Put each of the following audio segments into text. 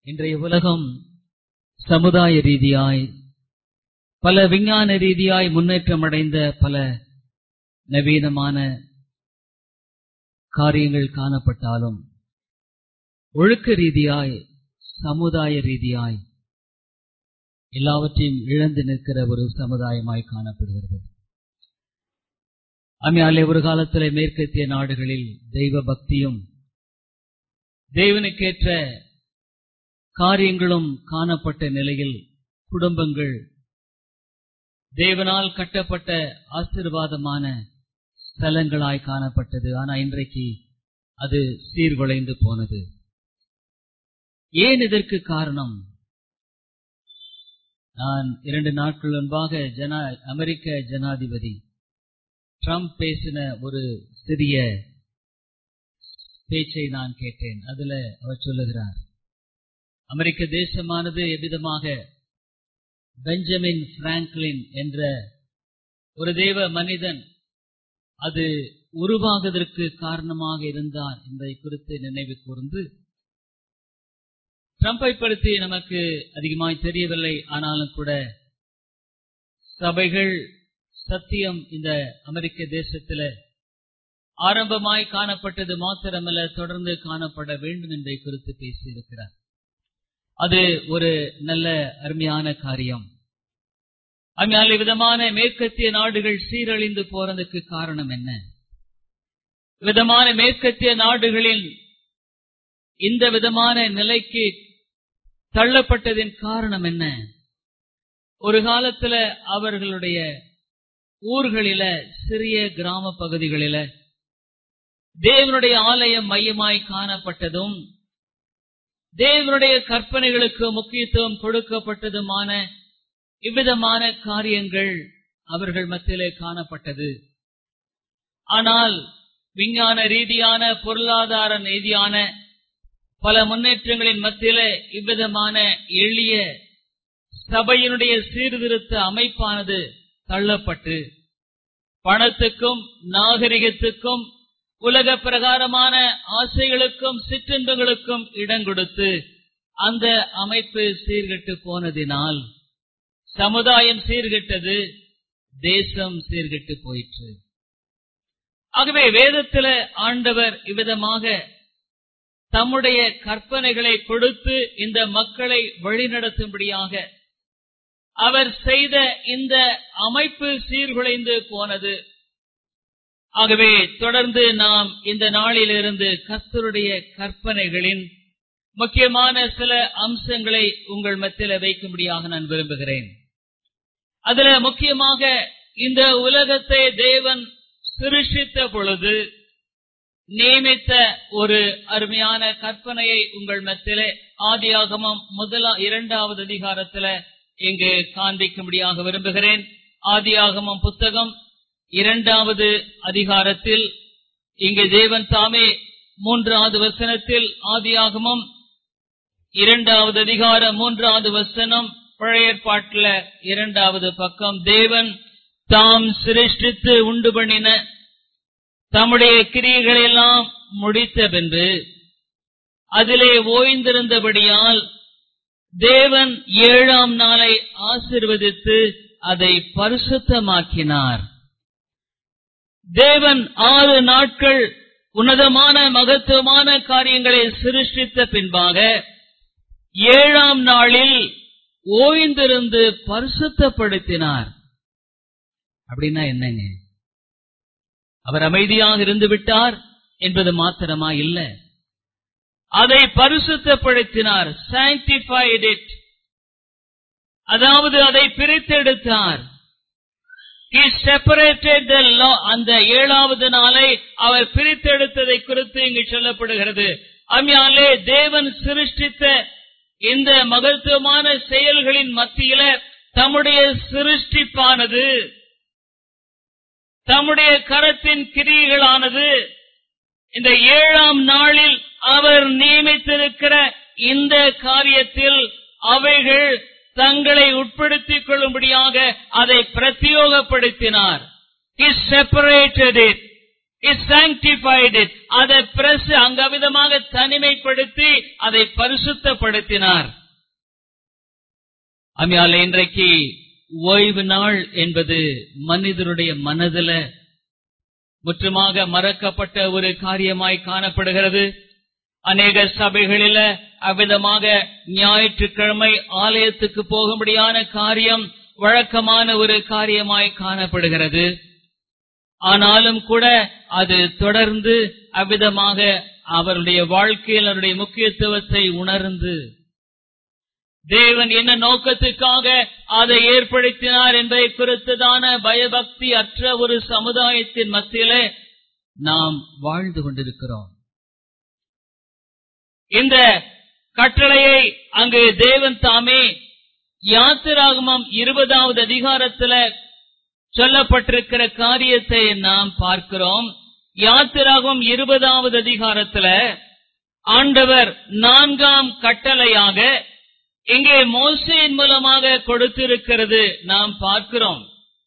இன்றைய உலகம் சமுதாய ரீதியாய் பல விஞ்ஞான ரீதியாய் முன்னேற்றம் அடைந்த பல நவீனமான காரியங்கள் காணப்பட்டாலும் ஒழுக்க ரீதியாய் சமுதாய ரீதியாய் எல்லாவற்றையும் இழந்து நிற்கிற ஒரு சமுதாயமாய் காணப்படுகிறது அம்மையாலே ஒரு காலத்திலே மேற்கத்திய நாடுகளில் தெய்வ பக்தியும் தேவனுக்கேற்ற காரியங்களும் காணப்பட்ட நிலையில் குடும்பங்கள் தேவனால் கட்டப்பட்ட ஆசிர்வாதமான ஸ்தலங்களாய் காணப்பட்டது ஆனா இன்றைக்கு அது சீர்குலைந்து போனது ஏன் இதற்கு காரணம் நான் இரண்டு நாட்கள் முன்பாக ஜனா அமெரிக்க ஜனாதிபதி ட்ரம்ப் பேசின ஒரு சிறிய பேச்சை நான் கேட்டேன் அதுல அவர் சொல்லுகிறார் அமெரிக்க தேசமானது எவ்விதமாக பெஞ்சமின் பிராங்க்லின் என்ற ஒரு தேவ மனிதன் அது உருவாகுவதற்கு காரணமாக இருந்தார் என்பதை குறித்து நினைவு கூர்ந்து ட்ரம்பை படுத்தி நமக்கு அதிகமாய் தெரியவில்லை ஆனாலும் கூட சபைகள் சத்தியம் இந்த அமெரிக்க தேசத்தில ஆரம்பமாய் காணப்பட்டது மாத்திரமல்ல தொடர்ந்து காணப்பட வேண்டும் என்பதை குறித்து பேசியிருக்கிறார் அது ஒரு நல்ல அருமையான காரியம் அதனால விதமான மேற்கத்திய நாடுகள் சீரழிந்து போறதுக்கு காரணம் என்ன விதமான மேற்கத்திய நாடுகளில் இந்த விதமான நிலைக்கு தள்ளப்பட்டதின் காரணம் என்ன ஒரு காலத்துல அவர்களுடைய ஊர்களில சிறிய கிராம பகுதிகளில தேவனுடைய ஆலயம் மையமாய் காணப்பட்டதும் தேவனுடைய கற்பனைகளுக்கு முக்கியத்துவம் கொடுக்கப்பட்டதுமான இவ்விதமான காரியங்கள் அவர்கள் மத்தியிலே காணப்பட்டது ஆனால் விஞ்ஞான ரீதியான பொருளாதார ரீதியான பல முன்னேற்றங்களின் மத்தியில இவ்விதமான எளிய சபையினுடைய சீர்திருத்த அமைப்பானது தள்ளப்பட்டு பணத்துக்கும் நாகரிகத்துக்கும் உலக பிரகாரமான ஆசைகளுக்கும் சிற்றின்பங்களுக்கும் இடம் கொடுத்து அந்த அமைப்பு சீர்கெட்டு போனதினால் சமுதாயம் சீர்கெட்டது தேசம் சீர்கெட்டு போயிற்று ஆகவே வேதத்தில ஆண்டவர் இவ்விதமாக தம்முடைய கற்பனைகளை கொடுத்து இந்த மக்களை வழிநடத்தும்படியாக அவர் செய்த இந்த அமைப்பு சீர்குலைந்து போனது ஆகவே தொடர்ந்து நாம் இந்த நாளிலிருந்து கர்த்தருடைய கற்பனைகளின் முக்கியமான சில அம்சங்களை உங்கள் மத்தியில வைக்கும்படியாக நான் விரும்புகிறேன் அதுல முக்கியமாக இந்த உலகத்தை தேவன் சிருஷித்த பொழுது நியமித்த ஒரு அருமையான கற்பனையை உங்கள் மத்தியிலே ஆதியாகமம் முதலா இரண்டாவது அதிகாரத்துல இங்கு காண்பிக்கும்படியாக விரும்புகிறேன் ஆதியாகமம் புத்தகம் இரண்டாவது அதிகாரத்தில் இங்கு தேவன் தாமே மூன்றாவது வசனத்தில் ஆதியாகமம் இரண்டாவது அதிகாரம் மூன்றாவது வசனம் பழைய ஏற்பாட்டில் இரண்டாவது பக்கம் தேவன் தாம் சிருஷ்டித்து உண்டு பண்ணின தம்முடைய கிரியைகள் எல்லாம் முடித்த பின்பு அதிலே ஓய்ந்திருந்தபடியால் தேவன் ஏழாம் நாளை ஆசிர்வதித்து அதை பரிசுத்தமாக்கினார் தேவன் ஆறு நாட்கள் உன்னதமான மகத்துவமான காரியங்களை சிருஷ்டித்த பின்பாக ஏழாம் நாளில் ஓய்ந்திருந்து பரிசுத்தப்படுத்தினார் அப்படின்னா என்னங்க அவர் அமைதியாக இருந்து விட்டார் என்பது மாத்திரமா இல்ல அதை பரிசுத்தப்படுத்தினார் சாங்டிஃபைட் இட் அதாவது அதை பிரித்தெடுத்தார் He separated the law அந்த ஏழாவது நாளை அவர் பிரித்தெடுத்ததை குறித்து இங்கு சொல்லப்படுகிறது அம்மையாலே தேவன் சிருஷ்டித்த இந்த மகத்துவமான செயல்களின் மத்தியில தம்முடைய சிருஷ்டிப்பானது தம்முடைய கரத்தின் கிரியைகளானது இந்த ஏழாம் நாளில் அவர் நியமித்திருக்கிற இந்த காரியத்தில் அவைகள் தங்களை உட்படுத்திக் கொள்ளும்படியாக அதை பிரத்தியோகப்படுத்தினார் He separated it. He sanctified it. அதை பிரஸ் அங்கவிதமாக தனிமைப்படுத்தி அதை பரிசுத்தப்படுத்தினார் அம்மையால இன்றைக்கு ஓய்வு நாள் என்பது மனிதனுடைய மனதில முற்றுமாக மறக்கப்பட்ட ஒரு காரியமாய் காணப்படுகிறது அநேக சபைகளில அவ்விதமாக ஞாயிற்றுக்கிழமை ஆலயத்துக்கு போகும்படியான காரியம் வழக்கமான ஒரு காரியமாய் காணப்படுகிறது ஆனாலும் கூட அது தொடர்ந்து அவ்விதமாக அவருடைய வாழ்க்கையில் அவருடைய முக்கியத்துவத்தை உணர்ந்து தேவன் என்ன நோக்கத்துக்காக அதை ஏற்படுத்தினார் என்பதை குறித்துதான பயபக்தி அற்ற ஒரு சமுதாயத்தின் மத்தியிலே நாம் வாழ்ந்து கொண்டிருக்கிறோம் இந்த கட்டளையை அங்கு தேவன் தாமே யாத்திராகமம் இருபதாவது அதிகாரத்துல சொல்லப்பட்டிருக்கிற காரியத்தை நாம் பார்க்கிறோம் யாத்திராகமம் இருபதாவது அதிகாரத்துல ஆண்டவர் நான்காம் கட்டளையாக இங்கே மோசையின் மூலமாக கொடுத்திருக்கிறது நாம் பார்க்கிறோம்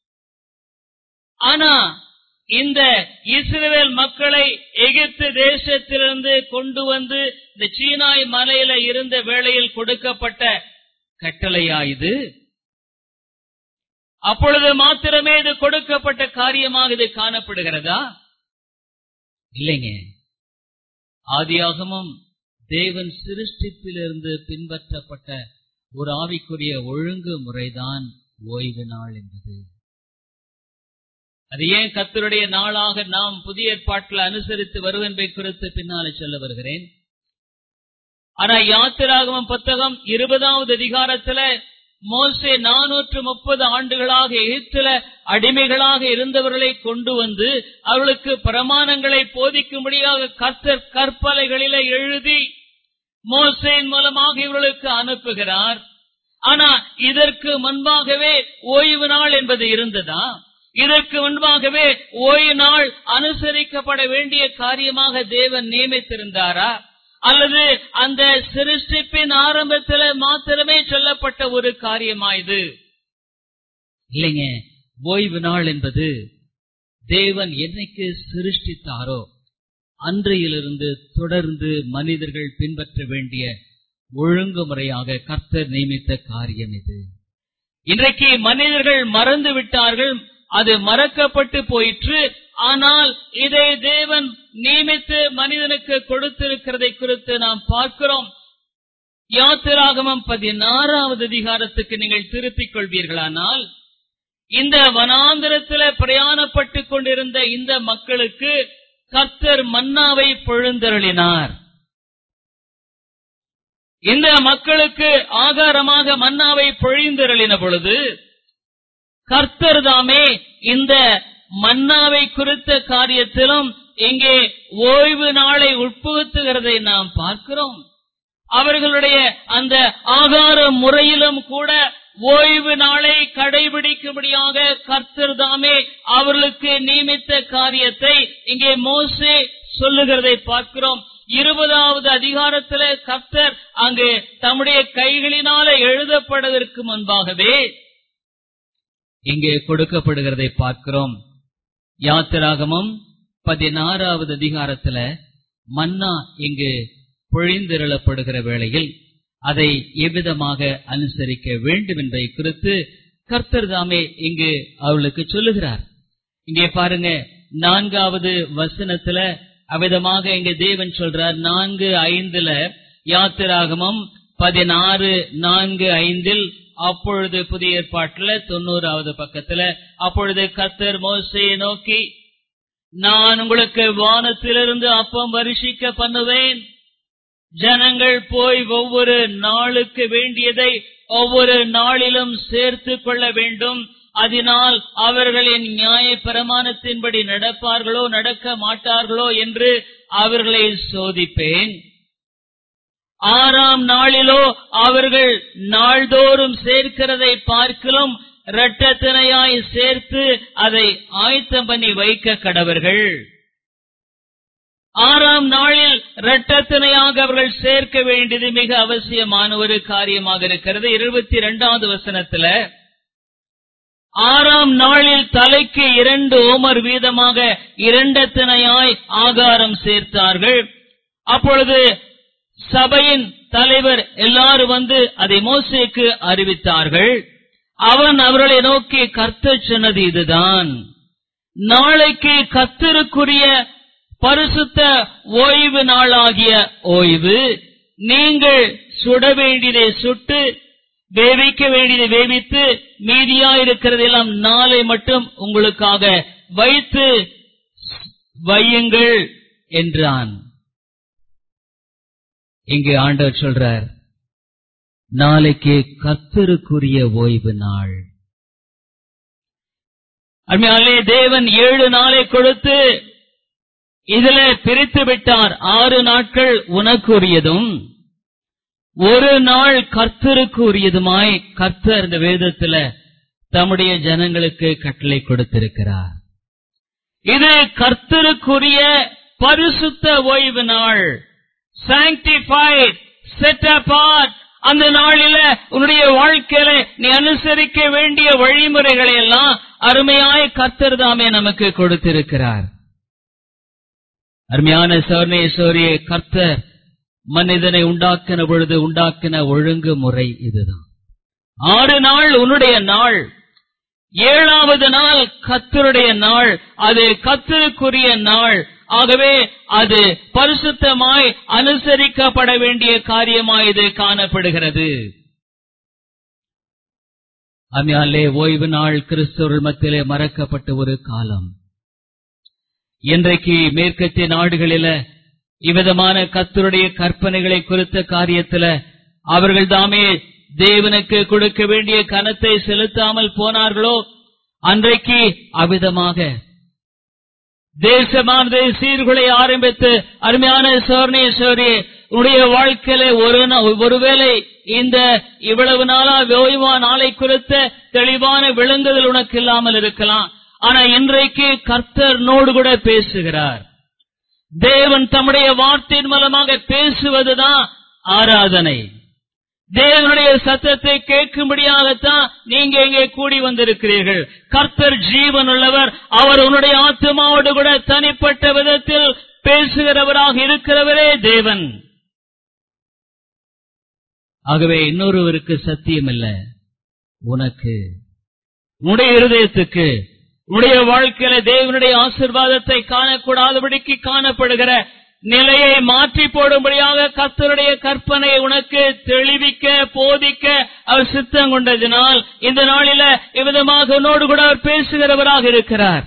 ஆனா இந்த இஸ்ரேல் மக்களை எகிப்து தேசத்திலிருந்து கொண்டு வந்து இந்த சீனாய் மலையில இருந்த வேளையில் கொடுக்கப்பட்ட கட்டளையா இது அப்பொழுது மாத்திரமே இது கொடுக்கப்பட்ட காரியமாக இது காணப்படுகிறதா இல்லைங்க ஆதியாகமும் தேவன் சிருஷ்டிப்பிலிருந்து பின்பற்றப்பட்ட ஒரு ஆவிக்குரிய ஒழுங்கு முறைதான் ஓய்வு நாள் என்பது அது ஏன் கத்தருடைய நாளாக நாம் புதிய ஏற்பாட்டில் அனுசரித்து வருவதை குறித்து பின்னாலே சொல்ல வருகிறேன் ஆனா யாத்திராகமம் புத்தகம் இருபதாவது அதிகாரத்துல மோசே நானூற்று முப்பது ஆண்டுகளாக எகிப்தில அடிமைகளாக இருந்தவர்களை கொண்டு வந்து அவர்களுக்கு பிரமாணங்களை போதிக்கும்படியாக கர்த்தர் கற்பலைகளில எழுதி மோசையின் மூலமாக இவர்களுக்கு அனுப்புகிறார் ஆனா இதற்கு முன்பாகவே ஓய்வு நாள் என்பது இருந்ததா இதற்கு முன்பாகவே ஓய்வு நாள் அனுசரிக்கப்பட வேண்டிய காரியமாக தேவன் நியமித்திருந்தாரா அல்லது அந்த சிருஷ்டிப்பின் ஆரம்பத்தில் மாத்திரமே சொல்லப்பட்ட ஒரு காரியமா இது இல்லைங்க ஓய்வு நாள் என்பது தேவன் என்னைக்கு சிருஷ்டித்தாரோ அன்றையிலிருந்து தொடர்ந்து மனிதர்கள் பின்பற்ற வேண்டிய ஒழுங்குமுறையாக கர்த்தர் நியமித்த காரியம் இது இன்றைக்கு மனிதர்கள் மறந்து விட்டார்கள் அது மறக்கப்பட்டு போயிற்று ஆனால் இதை தேவன் நியமித்து மனிதனுக்கு கொடுத்திருக்கிறதை குறித்து நாம் பார்க்கிறோம் யாத்திராகமம் பதினாறாவது அதிகாரத்துக்கு நீங்கள் திருப்பிக் கொள்வீர்களானால் இந்த வனாந்திரத்தில் பிரயாணப்பட்டு கொண்டிருந்த இந்த மக்களுக்கு கர்த்தர் மன்னாவை பொழுந்தருளினார் இந்த மக்களுக்கு ஆகாரமாக மன்னாவை பொழிந்தருளின பொழுது கர்த்தர் தாமே இந்த மன்னாவை குறித்த காரியத்திலும் இங்கே ஓய்வு நாளை உட்புகுத்துகிறதை நாம் பார்க்கிறோம் அவர்களுடைய அந்த ஆகார முறையிலும் கூட ஓய்வு நாளை கடைபிடிக்கும்படியாக கர்த்தர் தாமே அவர்களுக்கு நியமித்த காரியத்தை இங்கே மோசே சொல்லுகிறதை பார்க்கிறோம் இருபதாவது அதிகாரத்துல கர்த்தர் அங்கு தம்முடைய கைகளினால எழுதப்படுவதற்கு முன்பாகவே இங்கே கொடுக்கப்படுகிறதை பார்க்கிறோம் யாத்திராகமம் பதினாறாவது அதிகாரத்துல மன்னா இங்கு பொழிந்திரளப்படுகிற வேளையில் அதை எவ்விதமாக அனுசரிக்க வேண்டும் என்பதை குறித்து கர்த்தர் தாமே இங்கு அவளுக்கு சொல்லுகிறார் இங்கே பாருங்க நான்காவது வசனத்துல அவ்விதமாக இங்க தேவன் சொல்றார் நான்கு ஐந்துல யாத்திராகமம் பதினாறு நான்கு ஐந்தில் அப்பொழுது புதிய ஏற்பாட்டுல தொண்ணூறாவது பக்கத்துல அப்பொழுது கத்தர் மோசையை நோக்கி நான் உங்களுக்கு வானத்திலிருந்து அப்பம் வருஷிக்க பண்ணுவேன் ஜனங்கள் போய் ஒவ்வொரு நாளுக்கு வேண்டியதை ஒவ்வொரு நாளிலும் சேர்த்து கொள்ள வேண்டும் அதனால் அவர்கள் என் நியாய பிரமாணத்தின்படி நடப்பார்களோ நடக்க மாட்டார்களோ என்று அவர்களை சோதிப்பேன் ஆறாம் நாளிலோ அவர்கள் நாள்தோறும் சேர்க்கிறதை பார்க்கலும் இரட்டத்தினையாய் சேர்த்து அதை ஆயத்தம் பண்ணி வைக்க கடவர்கள் ஆறாம் நாளில் இரட்டத்தினையாக அவர்கள் சேர்க்க வேண்டியது மிக அவசியமான ஒரு காரியமாக இருக்கிறது இருபத்தி இரண்டாவது வசனத்துல ஆறாம் நாளில் தலைக்கு இரண்டு ஓமர் வீதமாக இரண்டத்தனையாய் ஆகாரம் சேர்த்தார்கள் அப்பொழுது சபையின் தலைவர் எல்லாரும் வந்து அதை மோசேக்கு அறிவித்தார்கள் அவன் அவர்களை நோக்கி கர்த்தர் சொன்னது இதுதான் நாளைக்கு கத்தருக்குரிய பரிசுத்த ஓய்வு நாளாகிய ஓய்வு நீங்கள் சுட வேண்டியதை சுட்டு வேவிக்க வேண்டியதை வேவித்து மீதியாயிருக்கிறதெல்லாம் நாளை மட்டும் உங்களுக்காக வைத்து வையுங்கள் என்றான் இங்கே ஆண்டவர் சொல்றார் நாளைக்கு கத்தருக்குரிய ஓய்வு நாள் அருமையாலே தேவன் ஏழு நாளை கொடுத்து இதுல பிரித்து விட்டார் ஆறு நாட்கள் உனக்குரியதும் ஒரு நாள் கர்த்தருக்கு உரியதுமாய் கர்த்தர் இந்த வேதத்துல தம்முடைய ஜனங்களுக்கு கட்டளை கொடுத்திருக்கிறார் இது கர்த்தருக்குரிய பரிசுத்த ஓய்வு நாள் சாங்டிஃபைட் செட் apart அந்த நாளில உன்னுடைய வாழ்க்கையில நீ அனுசரிக்க வேண்டிய வழிமுறைகளை எல்லாம் அருமையாய் கர்த்தர் தாமே நமக்கு கொடுத்திருக்கிறார் அருமையான சோர்ணேஸ்வரிய கர்த்தர் மனிதனை உண்டாக்கின பொழுது உண்டாக்கின ஒழுங்கு முறை இதுதான் ஆறு நாள் உன்னுடைய நாள் ஏழாவது நாள் கத்தருடைய நாள் அது கத்தருக்குரிய நாள் ஆகவே அது பரிசுத்தமாய் அனுசரிக்கப்பட வேண்டிய காரியமாய் இது காணப்படுகிறது அம்யாலே ஓய்வு நாள் கிறிஸ்தவர்கள் மத்தியிலே மறக்கப்பட்ட ஒரு காலம் இன்றைக்கு மேற்கத்திய நாடுகளில இவ்விதமான கத்தருடைய கற்பனைகளை குறித்த காரியத்துல அவர்கள் தாமே தேவனுக்கு கொடுக்க வேண்டிய கனத்தை செலுத்தாமல் போனார்களோ அன்றைக்கு அவ்விதமாக தேசமானது சீர்குலை ஆரம்பித்து அருமையான சோர்ணேஸ்வரி உடைய வாழ்க்கையில ஒரு நா- ஒருவேளை இந்த இவ்வளவு நாளா ஓய்வா நாளை குறித்த தெளிவான விளங்குதல் உனக்கு இல்லாமல் இருக்கலாம் ஆனா இன்றைக்கு கர்த்தர் நோடு கூட பேசுகிறார் தேவன் தம்முடைய வார்த்தையின் மூலமாக பேசுவதுதான் ஆராதனை தேவனுடைய சத்தத்தை கேட்கும்படியாகத்தான் நீங்க இங்கே கூடி வந்திருக்கிறீர்கள் கர்த்தர் ஜீவன் உள்ளவர் அவர் உன்னுடைய ஆத்மாவோடு கூட தனிப்பட்ட விதத்தில் பேசுகிறவராக இருக்கிறவரே தேவன் ஆகவே இன்னொருவருக்கு சத்தியம் இல்ல உனக்கு உன்னுடைய இருதயத்துக்கு உன்னுடைய வாழ்க்கையில தேவனுடைய ஆசிர்வாதத்தை காணக்கூடாதபடிக்கு காணப்படுகிற நிலையை மாற்றி போடும்படியாக கர்த்தருடைய கற்பனையை உனக்கு தெளிவிக்க போதிக்க அவர் சித்தம் கொண்டதினால் இந்த நாளில இவ்விதமாக உன்னோடு கூட அவர் பேசுகிறவராக இருக்கிறார்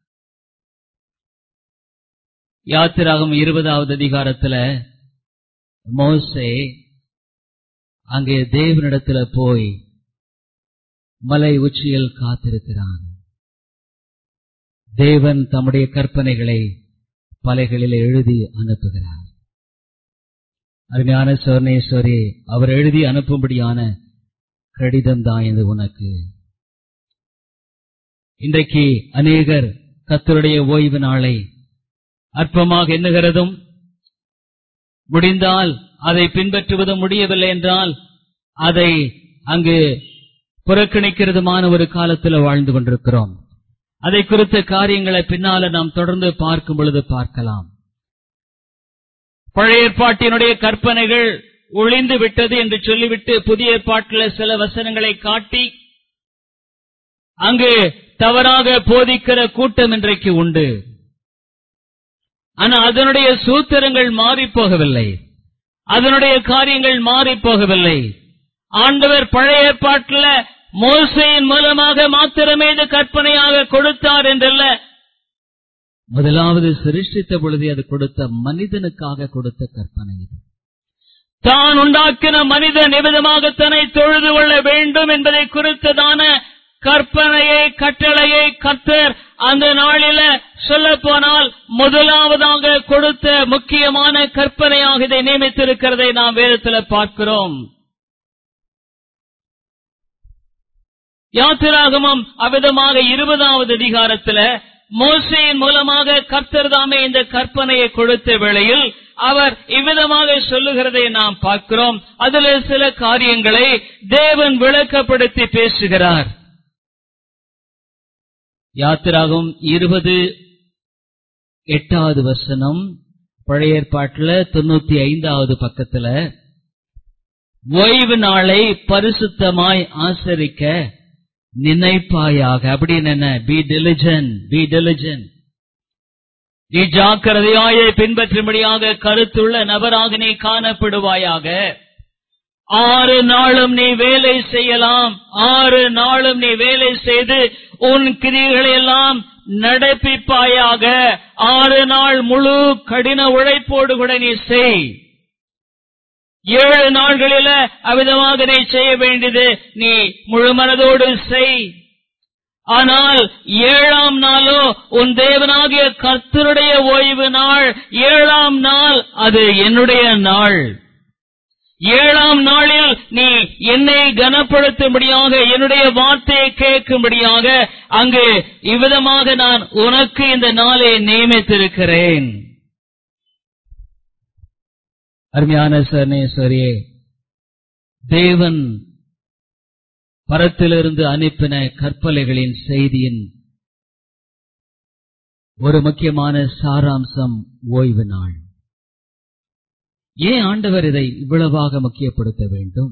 யாத்திராகம் இருபதாவது அதிகாரத்துல மோசே அங்கே தேவனிடத்துல போய் மலை உச்சியில் காத்திருக்கிறான் தேவன் தம்முடைய கற்பனைகளை பலைகளில் எழுதி அனுப்புகிறார் அருமையான சோர்ணேஸ்வரி அவர் எழுதி அனுப்பும்படியான கடிதம் தான் இது உனக்கு இன்றைக்கு அநேகர் கத்தருடைய ஓய்வு நாளை அற்பமாக எண்ணுகிறதும் முடிந்தால் அதை பின்பற்றுவதும் முடியவில்லை என்றால் அதை அங்கு புறக்கணிக்கிறதுமான ஒரு காலத்தில் வாழ்ந்து கொண்டிருக்கிறோம் அதை குறித்த காரியங்களை பின்னால நாம் தொடர்ந்து பார்க்கும் பொழுது பார்க்கலாம் பழைய ஏற்பாட்டினுடைய கற்பனைகள் ஒளிந்து விட்டது என்று சொல்லிவிட்டு புதிய ஏற்பாட்டில் சில வசனங்களை காட்டி அங்கு தவறாக போதிக்கிற கூட்டம் இன்றைக்கு உண்டு ஆனா அதனுடைய சூத்திரங்கள் மாறி போகவில்லை அதனுடைய காரியங்கள் மாறி போகவில்லை ஆண்டவர் பழைய ஏற்பாட்டில் மோசையின் மூலமாக மாத்திரமே இது கற்பனையாக கொடுத்தார் என்றல்ல முதலாவது சிருஷ்டித்த பொழுதே அது கொடுத்த மனிதனுக்காக கொடுத்த கற்பனை இது தான் உண்டாக்கின மனிதன் எவ்விதமாக தன்னை தொழுது கொள்ள வேண்டும் என்பதை குறித்ததான கற்பனையை கட்டளையை கர்த்தர் அந்த நாளில சொல்ல போனால் முதலாவதாக கொடுத்த முக்கியமான கற்பனையாக இதை நியமித்திருக்கிறதை நாம் வேதத்தில் பார்க்கிறோம் யாத்திராகமம் அவ்விதமாக இருபதாவது அதிகாரத்துல மோசையின் மூலமாக கர்த்தர் தாமே இந்த கற்பனையை கொடுத்த வேளையில் அவர் இவ்விதமாக சொல்லுகிறதை நாம் பார்க்கிறோம் அதில் சில காரியங்களை தேவன் விளக்கப்படுத்தி பேசுகிறார் யாத்திராகும் இருபது எட்டாவது வசனம் பழைய ஏற்பாட்டுல தொண்ணூத்தி ஐந்தாவது பக்கத்துல ஓய்வு நாளை பரிசுத்தமாய் ஆசரிக்க நினைப்பாயாக அப்படின்னு என்ன பி diligent பி diligent நீ ஜாக்கிரதையாயை பின்பற்றும்படியாக கருத்துள்ள நபராக நீ காணப்படுவாயாக ஆறு நாளும் நீ வேலை செய்யலாம் ஆறு நாளும் நீ வேலை செய்து உன் கிரிகளை எல்லாம் நடப்பிப்பாயாக ஆறு நாள் முழு கடின உழைப்போடு கூட நீ செய் ஏழு நாள்களில அவிதமாக நீ செய்ய வேண்டியது நீ முழு மனதோடு செய் ஆனால் ஏழாம் நாளோ உன் தேவனாகிய கர்த்தருடைய ஓய்வு நாள் ஏழாம் நாள் அது என்னுடைய நாள் ஏழாம் நாளில் நீ என்னை கனப்படுத்தும்படியாக என்னுடைய வார்த்தையை கேட்கும்படியாக அங்கு இவ்விதமாக நான் உனக்கு இந்த நாளை நியமித்திருக்கிறேன் அருமையான சர்ணேஸ்வரியே தேவன் பரத்திலிருந்து அனுப்பின கற்பலைகளின் செய்தியின் ஒரு முக்கியமான சாராம்சம் ஓய்வு நாள் ஏன் ஆண்டவர் இதை இவ்வளவாக முக்கியப்படுத்த வேண்டும்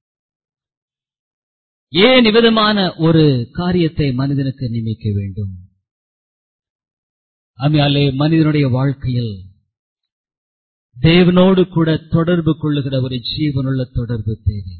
ஏன் இவ்விதமான ஒரு காரியத்தை மனிதனுக்கு நியமிக்க வேண்டும் அம்மையாலே மனிதனுடைய வாழ்க்கையில் தேவனோடு கூட தொடர்பு கொள்ளுகிற ஒரு ஜீவனுள்ள தொடர்பு தேவை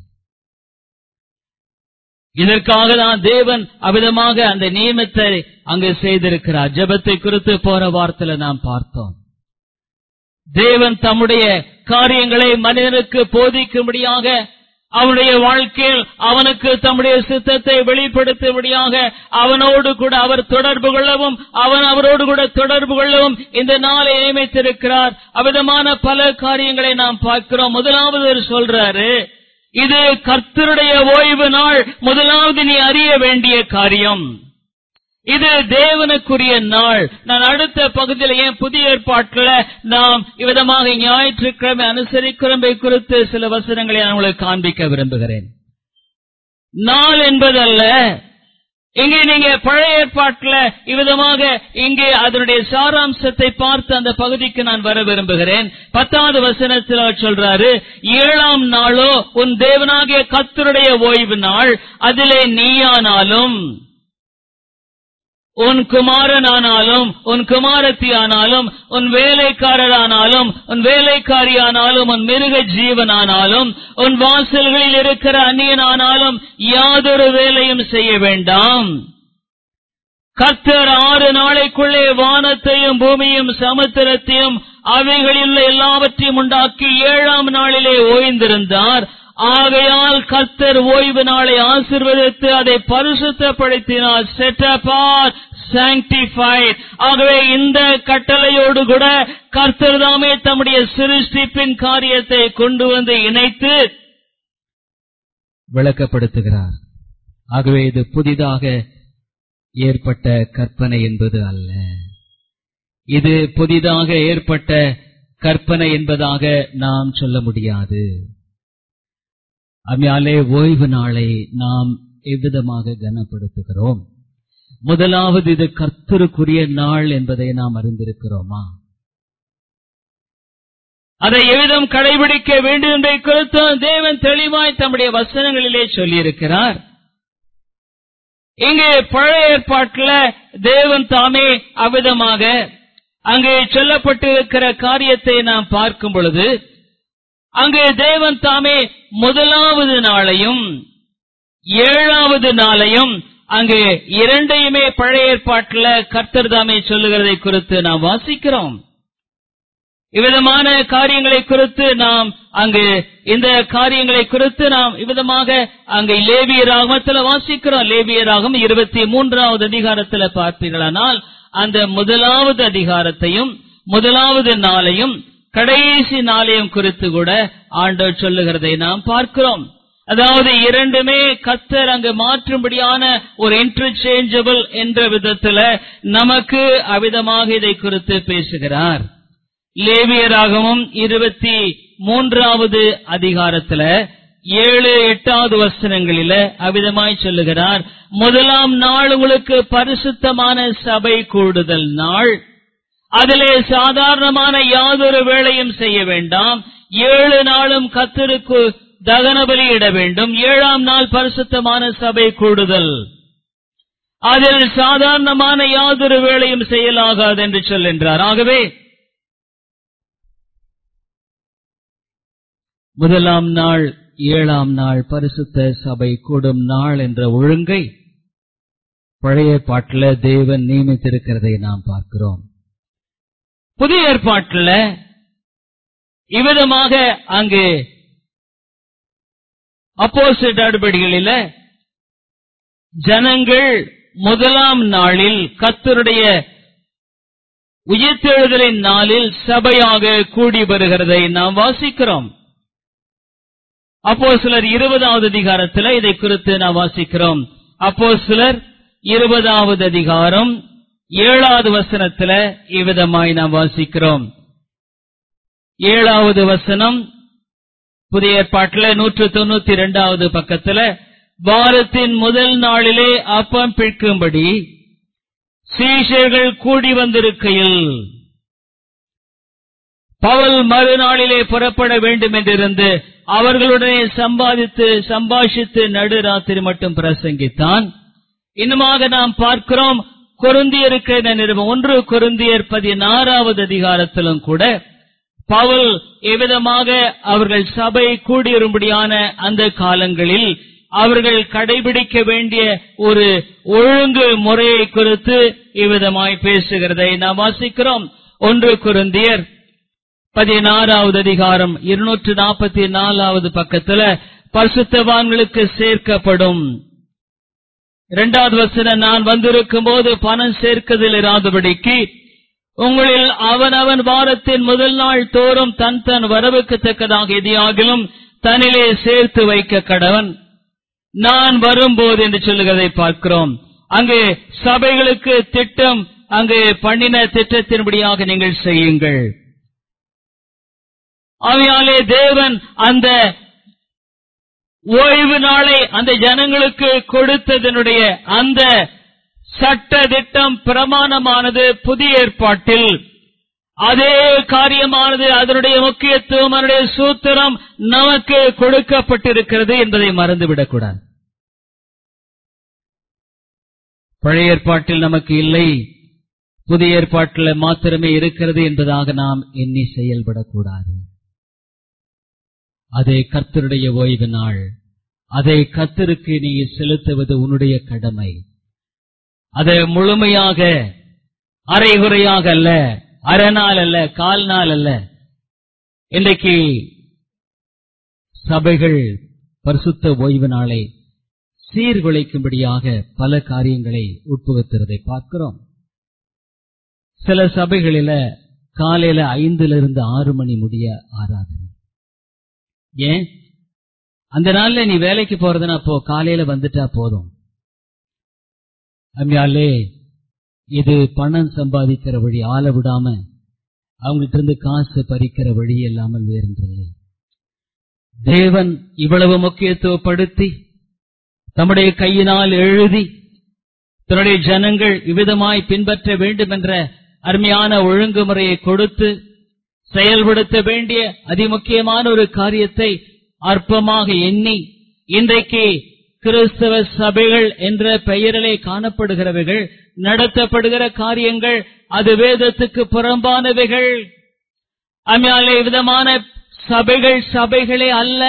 இதற்காக தான் தேவன் அவிதமாக அந்த நியமத்தை அங்கு செய்திருக்கிறார் ஜெபத்தை குறித்து போன வாரத்துல நாம் பார்த்தோம் தேவன் தம்முடைய காரியங்களை மனிதனுக்கு போதிக்கும்படியாக அவனுடைய வாழ்க்கையில் அவனுக்கு தம்முடைய சித்தத்தை வெளிப்படுத்தும்படியாக அவனோடு கூட அவர் தொடர்பு கொள்ளவும் அவன் அவரோடு கூட தொடர்பு கொள்ளவும் இந்த நாளை நியமித்திருக்கிறார் அவ்விதமான பல காரியங்களை நாம் பார்க்கிறோம் முதலாவது அவர் சொல்றாரு இது கர்த்தருடைய ஓய்வு நாள் முதலாவது நீ அறிய வேண்டிய காரியம் இது தேவனுக்குரிய நாள் நான் அடுத்த பகுதியில் ஏன் புதிய ஏற்பாட்டில் நாம் இவ்விதமாக ஞாயிற்றுக்கிழமை அனுசரிக்கிறமை குறித்து சில வசனங்களை நான் உங்களுக்கு காண்பிக்க விரும்புகிறேன் நாள் என்பதல்ல இங்கே நீங்க பழைய ஏற்பாட்டில் இவ்விதமாக இங்கே அதனுடைய சாராம்சத்தை பார்த்து அந்த பகுதிக்கு நான் வர விரும்புகிறேன் பத்தாவது வசனத்தில் அவர் சொல்றாரு ஏழாம் நாளோ உன் தேவனாகிய கத்தருடைய ஓய்வு நாள் அதிலே நீயானாலும் உன் குமாரனானாலும் உன் குமாரத்தி ஆனாலும் உன் வேலைக்காரரானாலும் உன் வேலைக்காரியானாலும் உன் மிருக ஜீவனானாலும் உன் வாசல்களில் இருக்கிற அந்நியனானாலும் யாதொரு வேலையும் செய்ய வேண்டாம் கர்த்தர் ஆறு நாளைக்குள்ளே வானத்தையும் பூமியும் சமுத்திரத்தையும் அவைகளில் எல்லாவற்றையும் உண்டாக்கி ஏழாம் நாளிலே ஓய்ந்திருந்தார் ஆகையால் கர்த்தர் ஓய்வு நாளை ஆசிர்வதித்து அதை பரிசுத்தப்படுத்தினார் செட் அபார் sanctified ஆகவே இந்த கட்டளையோடு கூட கர்த்தர் தாமே தம்முடைய சிருஷ்டிப்பின் காரியத்தை கொண்டு வந்து இணைத்து விளக்கப்படுத்துகிறார் ஆகவே இது புதிதாக ஏற்பட்ட கற்பனை என்பது அல்ல இது புதிதாக ஏற்பட்ட கற்பனை என்பதாக நாம் சொல்ல முடியாது அம்மையாலே ஓய்வு நாளை நாம் எவ்விதமாக கனப்படுத்துகிறோம் முதலாவது இது கர்த்தருக்குரிய நாள் என்பதை நாம் அறிந்திருக்கிறோமா அதை எவ்விதம் கடைபிடிக்க வேண்டும் என்பதை குறித்து தேவன் தெளிவாய் தம்முடைய வசனங்களிலே சொல்லியிருக்கிறார் இங்கே பழைய ஏற்பாட்டில் தேவன் தாமே அவ்விதமாக அங்கே சொல்லப்பட்டிருக்கிற காரியத்தை நாம் பார்க்கும் பொழுது அங்கே தேவன் தாமே முதலாவது நாளையும் ஏழாவது நாளையும் அங்கே இரண்டையுமே பழைய ஏற்பாட்டில் கர்த்தர் தாமே சொல்லுகிறதை குறித்து நாம் வாசிக்கிறோம் இவ்விதமான காரியங்களை குறித்து நாம் அங்கு இந்த காரியங்களை குறித்து நாம் இவ்விதமாக அங்கு லேவியராகமத்தில் வாசிக்கிறோம் லேவியராகம் இருபத்தி மூன்றாவது அதிகாரத்தில் பார்ப்பீர்களானால் அந்த முதலாவது அதிகாரத்தையும் முதலாவது நாளையும் கடைசி நாளையும் குறித்து கூட ஆண்டவர் சொல்லுகிறதை நாம் பார்க்கிறோம் அதாவது இரண்டுமே கத்தர் அங்கு மாற்றும்படியான ஒரு இன்டர்சேஞ்சபிள் என்ற விதத்துல நமக்கு அவிதமாக இதை குறித்து பேசுகிறார் லேவியராகவும் இருபத்தி மூன்றாவது அதிகாரத்துல ஏழு எட்டாவது வசனங்களில அவ்விதமாய் சொல்லுகிறார் முதலாம் நாள் உங்களுக்கு பரிசுத்தமான சபை கூடுதல் நாள் அதிலே சாதாரணமான யாதொரு வேளையும் செய்ய வேண்டாம் ஏழு நாளும் கத்தருக்கு தகன பலியிட வேண்டும் ஏழாம் நாள் பரிசுத்தமான சபை கூடுதல் அதில் சாதாரணமான யாதொரு வேளையும் செய்யலாகாது என்று சொல்கின்றார் ஆகவே முதலாம் நாள் ஏழாம் நாள் பரிசுத்த சபை கூடும் நாள் என்ற ஒழுங்கை பழைய பாட்டில் தேவன் நியமித்திருக்கிறதை நாம் பார்க்கிறோம் புதிய ஏற்பாட்டில் இவ்விதமாக அங்கு அப்போசிட் அடுபடிகளில ஜனங்கள் முதலாம் நாளில் கத்தருடைய உயிர்த்தெழுதலின் நாளில் சபையாக கூடி வருகிறதை நாம் வாசிக்கிறோம் அப்போ சிலர் இருபதாவது அதிகாரத்தில் இதை குறித்து நாம் வாசிக்கிறோம் அப்போ சிலர் இருபதாவது அதிகாரம் ஏழாவது வசனத்துல இவ்விதமாய் நாம் வாசிக்கிறோம் ஏழாவது வசனம் புதிய ஏற்பாட்டில் நூற்று தொண்ணூத்தி இரண்டாவது பக்கத்துல வாரத்தின் முதல் நாளிலே அப்பம் பிற்கும்படி சீஷர்கள் கூடி வந்திருக்கையில் பவல் மறுநாளிலே புறப்பட வேண்டும் என்றிருந்து அவர்களுடனே சம்பாதித்து சம்பாஷித்து நடுராத்திரி மட்டும் பிரசங்கித்தான் இன்னுமாக நாம் பார்க்கிறோம் கொருந்தியருக்கு நிருபம் ஒன்று கொருந்தியர் பதினாறாவது அதிகாரத்திலும் கூட பவுல் எவ்விதமாக அவர்கள் சபை கூடியிரும்படியான அந்த காலங்களில் அவர்கள் கடைபிடிக்க வேண்டிய ஒரு ஒழுங்கு முறையை குறித்து இவ்விதமாய் பேசுகிறதை நாம் வாசிக்கிறோம் ஒன்று குருந்தியர் பதினாறாவது அதிகாரம் இருநூற்று நாற்பத்தி நாலாவது பக்கத்துல பரிசுத்தவான்களுக்கு சேர்க்கப்படும் இரண்டாவது வசனம் நான் வந்திருக்கும் போது பணம் சேர்க்கதில் இராதபடிக்கு உங்களில் அவனவன் வாரத்தின் முதல் நாள் தோறும் தன் தன் வரவுக்கு தக்கதாக எதையாகிலும் தன்னிலே சேர்த்து வைக்க கடவன் நான் வரும்போது என்று சொல்லுகிறதை பார்க்கிறோம் அங்கு சபைகளுக்கு திட்டம் அங்கு பண்ணின திட்டத்தின்படியாக நீங்கள் செய்யுங்கள் அவையாலே தேவன் அந்த ஓய்வு நாளை அந்த ஜனங்களுக்கு கொடுத்ததனுடைய அந்த சட்ட திட்டம் பிரமாணமானது புதிய ஏற்பாட்டில் அதே காரியமானது அதனுடைய முக்கியத்துவம் அதனுடைய சூத்திரம் நமக்கு கொடுக்கப்பட்டிருக்கிறது என்பதை மறந்துவிடக்கூடாது பழைய ஏற்பாட்டில் நமக்கு இல்லை புதிய ஏற்பாட்டில் மாத்திரமே இருக்கிறது என்பதாக நாம் எண்ணி செயல்படக்கூடாது அதே கர்த்தருடைய ஓய்வு நாள் அதை கர்த்தருக்கு நீ செலுத்துவது உன்னுடைய கடமை அதை முழுமையாக அரைகுறையாக அல்ல அரை நாள் அல்ல கால் நாள் அல்ல இன்றைக்கு சபைகள் பரிசுத்த ஓய்வு நாளை சீர்குலைக்கும்படியாக பல காரியங்களை உட்புகுத்துறதை பார்க்கிறோம் சில சபைகளில காலையில ஐந்துல இருந்து ஆறு மணி முடிய ஆராதனை ஏன் அந்த நாள்ல நீ வேலைக்கு போறதுனா போ காலையில வந்துட்டா போதும் அம்மையாலே இது பணம் சம்பாதிக்கிற வழி ஆள விடாம அவங்கள்ட்ட இருந்து காசு பறிக்கிற வழி இல்லாமல் வேறொன்றில்லை தேவன் இவ்வளவு முக்கியத்துவப்படுத்தி தம்முடைய கையினால் எழுதி தன்னுடைய ஜனங்கள் இவ்விதமாய் பின்பற்ற வேண்டும் என்ற அருமையான ஒழுங்குமுறையை கொடுத்து செயல்படுத்த வேண்டிய அதிமுக்கியமான ஒரு காரியத்தை அற்பமாக எண்ணி இன்றைக்கு கிறிஸ்தவ சபைகள் என்ற பெயரிலே காணப்படுகிறவைகள் நடத்தப்படுகிற காரியங்கள் அது வேதத்துக்கு புறம்பானவைகள் அம்மையாலே விதமான சபைகள் சபைகளே அல்ல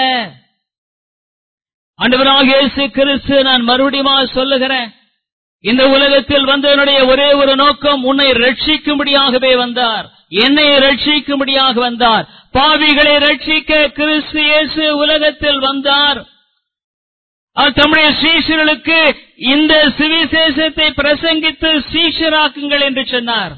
ஆண்டவராக இயேசு கிறிஸ்து நான் மறுபடியும் சொல்லுகிறேன் இந்த உலகத்தில் வந்ததனுடைய ஒரே ஒரு நோக்கம் உன்னை ரட்சிக்கும்படியாகவே வந்தார் என்னை ரட்சிக்கும்படியாக வந்தார் பாவிகளை ரட்சிக்க கிறிஸ்து இயேசு உலகத்தில் வந்தார் அவர் தம்முடைய சீஷர்களுக்கு இந்த சுவிசேஷத்தை பிரசங்கித்து சீஷராக்குங்கள் என்று சொன்னார்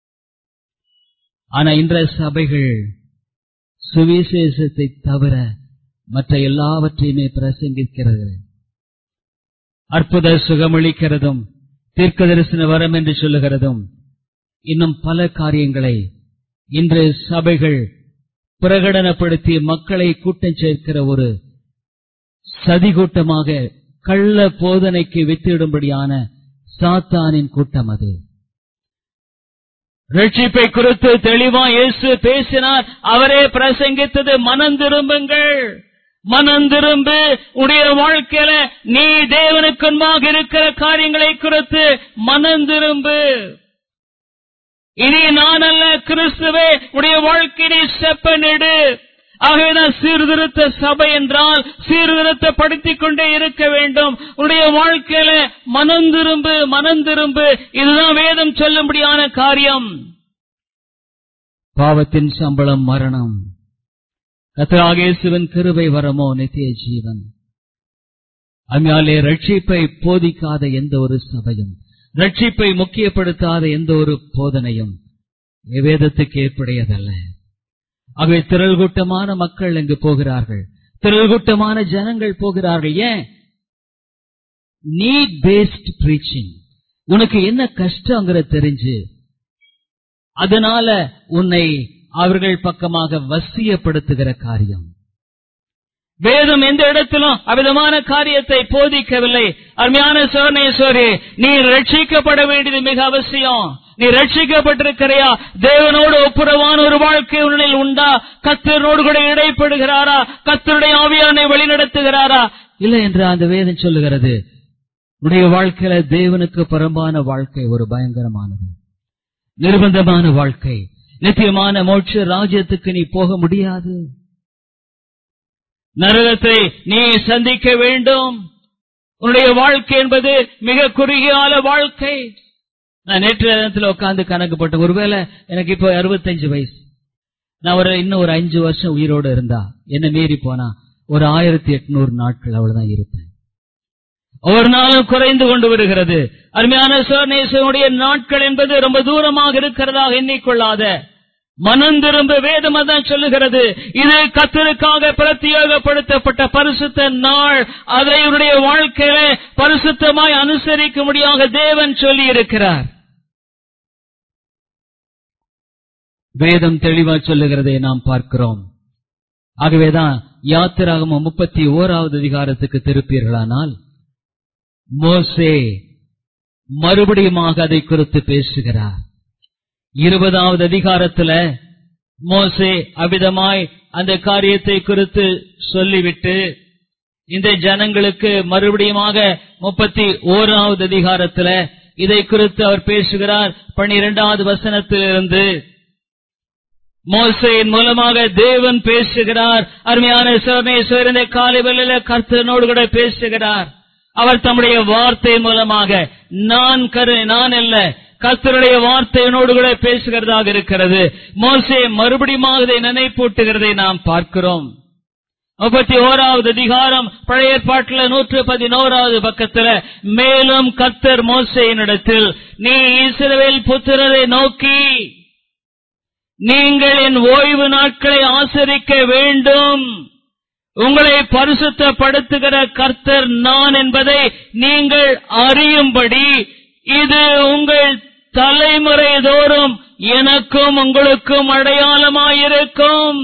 ஆனா இன்ற சபைகள் சுவிசேஷத்தை தவிர மற்ற எல்லாவற்றையுமே பிரசங்கிக்கிறது அற்புத சுகமளிக்கிறதும் தீர்க்க தரிசன வரம் என்று சொல்லுகிறதும் இன்னும் பல காரியங்களை இன்று சபைகள் பிரகடனப்படுத்தி மக்களை கூட்டம் சேர்க்கிற ஒரு சதிகூட்டமாக கள்ள போதனைக்கு வித்திடும்படியான சாத்தானின் கூட்டம் அது ரட்சிப்பை குறித்து தெளிவா இயேசு பேசினார் அவரே பிரசங்கித்தது மனம் திரும்புங்கள் மனம் திரும்பு உடைய வாழ்க்கையில நீ தேவனுக்குன்பாக இருக்கிற காரியங்களை குறித்து மனம் திரும்பு இனி நான் அல்ல கிறிஸ்துவே உடைய வாழ்க்கையை செப்பனிடு ஆகவேதான் சீர்திருத்த சபை என்றால் சீர்திருத்தப்படுத்திக் கொண்டே இருக்க வேண்டும் உடைய வாழ்க்கையில மனம் திரும்பு மனம் திரும்பு இதுதான் வேதம் சொல்லும்படியான காரியம் பாவத்தின் சம்பளம் மரணம் கத்தராகேசுவன் கிருபை வரமோ நித்திய ஜீவன் அதனாலே ரட்சிப்பை போதிக்காத எந்த ஒரு சபையும் ரட்சிப்பை முக்கியப்படுத்தாத எந்த ஒரு போதனையும் வேதத்துக்கு ஏற்புடையதல்ல ஆகவே திரள் கூட்டமான மக்கள் இங்கு போகிறார்கள் திரள் கூட்டமான ஜனங்கள் போகிறார்கள் ஏன் நீட் பேஸ்ட் பிரீச்சிங் உனக்கு என்ன கஷ்டங்கிற தெரிஞ்சு அதனால உன்னை அவர்கள் பக்கமாக வசியப்படுத்துகிற காரியம் வேதம் எந்த இடத்திலும் அவிதமான காரியத்தை போதிக்கவில்லை அருமையான சோனேஸ்வரி நீ ரட்சிக்கப்பட வேண்டியது மிக அவசியம் நீ ரட்சிக்கப்பட்டிருக்கிறையா தேவனோடு ஒப்புரவான ஒரு வாழ்க்கை உன்னில் உண்டா கத்தரோடு கூட இடைப்படுகிறாரா கத்தருடைய ஆவியானை வழிநடத்துகிறாரா இல்லை என்று அந்த வேதம் சொல்லுகிறது உடைய வாழ்க்கையில தேவனுக்கு புறம்பான வாழ்க்கை ஒரு பயங்கரமானது நிர்பந்தமான வாழ்க்கை நித்தியமான மோட்ச ராஜ்யத்துக்கு நீ போக முடியாது நரகத்தை நீ சந்திக்க வேண்டும் உன்னுடைய வாழ்க்கை என்பது மிக குறுகிய கால வாழ்க்கை நான் நேற்று நேரத்தில் உட்கார்ந்து கணக்கு போட்டேன் ஒருவேளை எனக்கு இப்போ அறுபத்தஞ்சு வயசு நான் ஒரு இன்னும் ஒரு அஞ்சு வருஷம் உயிரோடு இருந்தா என்ன மீறி போனா ஒரு ஆயிரத்தி எட்நூறு நாட்கள் அவ்வளவுதான் இருப்பேன் ஒவ்வொரு நாளும் குறைந்து கொண்டு வருகிறது அருமையான சோர்ணேசனுடைய நாட்கள் என்பது ரொம்ப தூரமாக இருக்கிறதாக எண்ணிக்கொள்ளாத மனம் திரும்ப வேதம் அதான் சொல்லுகிறது இது கத்தருக்காக பிரத்யேகப்படுத்தப்பட்ட பரிசுத்த நாள் அதை இவருடைய வாழ்க்கையில பரிசுத்தமாய் அனுசரிக்க முடியாத தேவன் சொல்லி இருக்கிறார் வேதம் தெளிவா சொல்லுகிறதை நாம் பார்க்கிறோம் ஆகவேதான் யாத்திராகம முப்பத்தி ஓராவது அதிகாரத்துக்கு திருப்பீர்களானால் மோசே மறுபடியுமாக அதை குறித்து பேசுகிறார் இருபதாவது அதிகாரத்துல மோசே அவிதமாய் அந்த காரியத்தை குறித்து சொல்லிவிட்டு இந்த ஜனங்களுக்கு மறுபடியுமாக முப்பத்தி ஓராவது அதிகாரத்துல இதை குறித்து அவர் பேசுகிறார் பன்னிரெண்டாவது வசனத்திலிருந்து மோசையின் மூலமாக தேவன் பேசுகிறார் அருமையான சோமேஸ்வர் இந்த காலை வேளையில கர்த்தனோடு கூட பேசுகிறார் அவர் தம்முடைய வார்த்தை மூலமாக நான் கரு நான் அல்ல கர்த்தருடைய வார்த்தையினோடு கூட பேசுகிறதாக இருக்கிறது மோசே மறுபடியும் இதை நினைப்பூட்டுகிறதை நாம் பார்க்கிறோம் முப்பத்தி ஓராவது அதிகாரம் பழைய ஏற்பாட்டில் நூற்று பதினோராவது பக்கத்துல மேலும் கர்த்தர் மோசையினிடத்தில் நீ இஸ்ரவேல் புத்திரரை நோக்கி நீங்கள் என் ஓய்வு நாட்களை ஆசரிக்க வேண்டும் உங்களை பரிசுத்தப்படுத்துகிற கர்த்தர் நான் என்பதை நீங்கள் அறியும்படி இது உங்கள் தலைமுறை தோறும் எனக்கும் உங்களுக்கும் அடையாளமாயிருக்கும்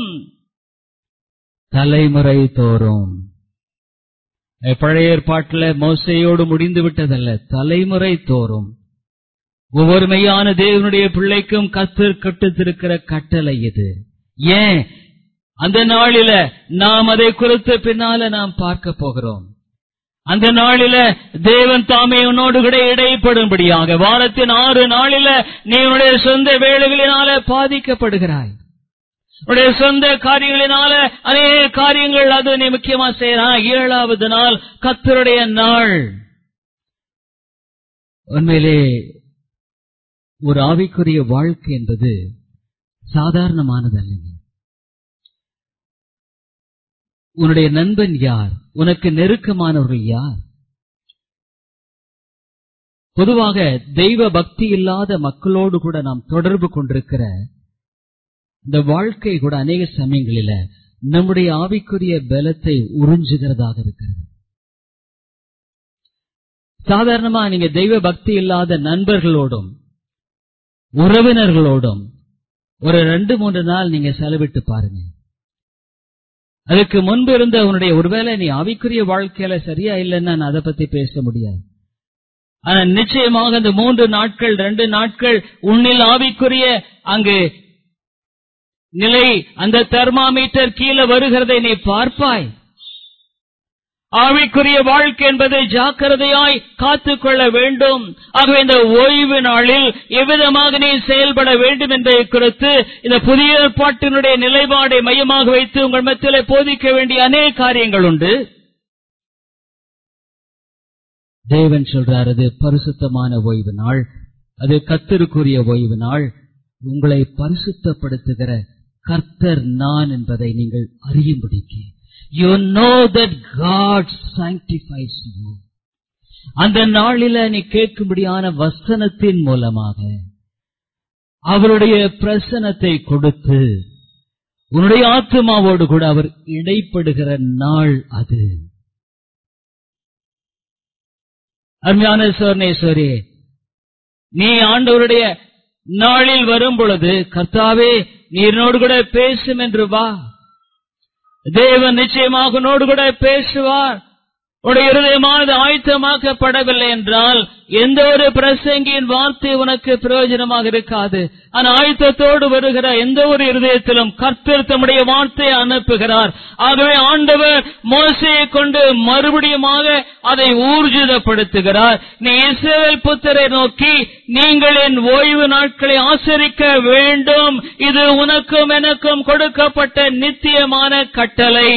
தலைமுறை தோறும் பழைய ஏற்பாட்டில் மோசையோடு முடிந்து விட்டதல்ல தலைமுறை தோறும் ஒவ்வொரு மெய்யான தேவனுடைய பிள்ளைக்கும் கத்தர் கட்டுத்திருக்கிற கட்டளை இது ஏன் அந்த நாளில நாம் அதை குறித்து பின்னால நாம் பார்க்க போகிறோம் அந்த நாளில தேவன் தாமே உன்னோடு கூட இடைப்படும்படியாக வாரத்தின் ஆறு நாளில நீ உன்னுடைய சொந்த வேலைகளினால பாதிக்கப்படுகிறாய் உன்னுடைய சொந்த காரியங்களினால அநேக காரியங்கள் அது நீ முக்கியமா செய்யறான் ஏழாவது நாள் கத்தருடைய நாள் உண்மையிலே ஒரு ஆவிக்குரிய வாழ்க்கை என்பது சாதாரணமானது அல்லங்க உன்னுடைய நண்பன் யார் உனக்கு நெருக்கமானவர்கள் யார் பொதுவாக தெய்வ பக்தி இல்லாத மக்களோடு கூட நாம் தொடர்பு கொண்டிருக்கிற இந்த வாழ்க்கை கூட அநேக சமயங்களில நம்முடைய ஆவிக்குரிய பலத்தை உறிஞ்சுகிறதாக இருக்கிறது சாதாரணமா நீங்க தெய்வ பக்தி இல்லாத நண்பர்களோடும் உறவினர்களோடும் ஒரு ரெண்டு மூன்று நாள் நீங்க செலவிட்டு பாருங்க அதுக்கு முன்பு இருந்த உன்னுடைய ஒருவேளை நீ ஆவிக்குரிய வாழ்க்கையில சரியா இல்லைன்னா நான் அதை பத்தி பேச முடியாது ஆனா நிச்சயமாக இந்த மூன்று நாட்கள் ரெண்டு நாட்கள் உன்னில் ஆவிக்குரிய அங்கு நிலை அந்த தெர்மாமீட்டர் கீழே வருகிறதை நீ பார்ப்பாய் ஆவிக்குரிய வாழ்க்கை என்பதை ஜாக்கிரதையாய் காத்துக்கொள்ள வேண்டும் ஆகவே இந்த ஓய்வு நாளில் எவ்விதமாக நீ செயல்பட வேண்டும் என்பதை குறித்து இந்த புதிய ஏற்பாட்டினுடைய நிலைப்பாடை மையமாக வைத்து உங்கள் மத்தியிலே போதிக்க வேண்டிய அநேக காரியங்கள் உண்டு தேவன் சொல்றார் அது பரிசுத்தமான ஓய்வு நாள் அது கத்தருக்குரிய ஓய்வு நாள் உங்களை பரிசுத்தப்படுத்துகிற கர்த்தர் நான் என்பதை நீங்கள் அறியும்படிக்கு you know that God sanctifies you அந்த நாளில நீ கேட்கும்படியான வசனத்தின் மூலமாக அவருடைய பிரசனத்தை கொடுத்து உன்னுடைய ஆத்மாவோடு கூட அவர் இடைப்படுகிற நாள் அது அருமையான சோர்ணேஸ்வரி நீ ஆண்டவருடைய நாளில் வரும் பொழுது கர்த்தாவே நீர்னோடு கூட பேசும் என்று வா தேவன் நிச்சயமாக உன்னோடு கூட பேசுவார் உடைய இருதயமானது ஆயத்தமாக்கப்படவில்லை என்றால் எந்த ஒரு பிரசங்கியின் வார்த்தை உனக்கு பிரயோஜனமாக இருக்காது ஆனால் ஆயத்தத்தோடு வருகிற எந்த ஒரு இருதயத்திலும் கர்த்தர் தம்முடைய வார்த்தையை அனுப்புகிறார் ஆகவே ஆண்டவர் மோசையை கொண்டு மறுபடியுமாக அதை ஊர்ஜிதப்படுத்துகிறார் நீ இஸ்ரேல் புத்தரை நோக்கி நீங்கள் என் ஓய்வு நாட்களை ஆசரிக்க வேண்டும் இது உனக்கும் எனக்கும் கொடுக்கப்பட்ட நித்தியமான கட்டளை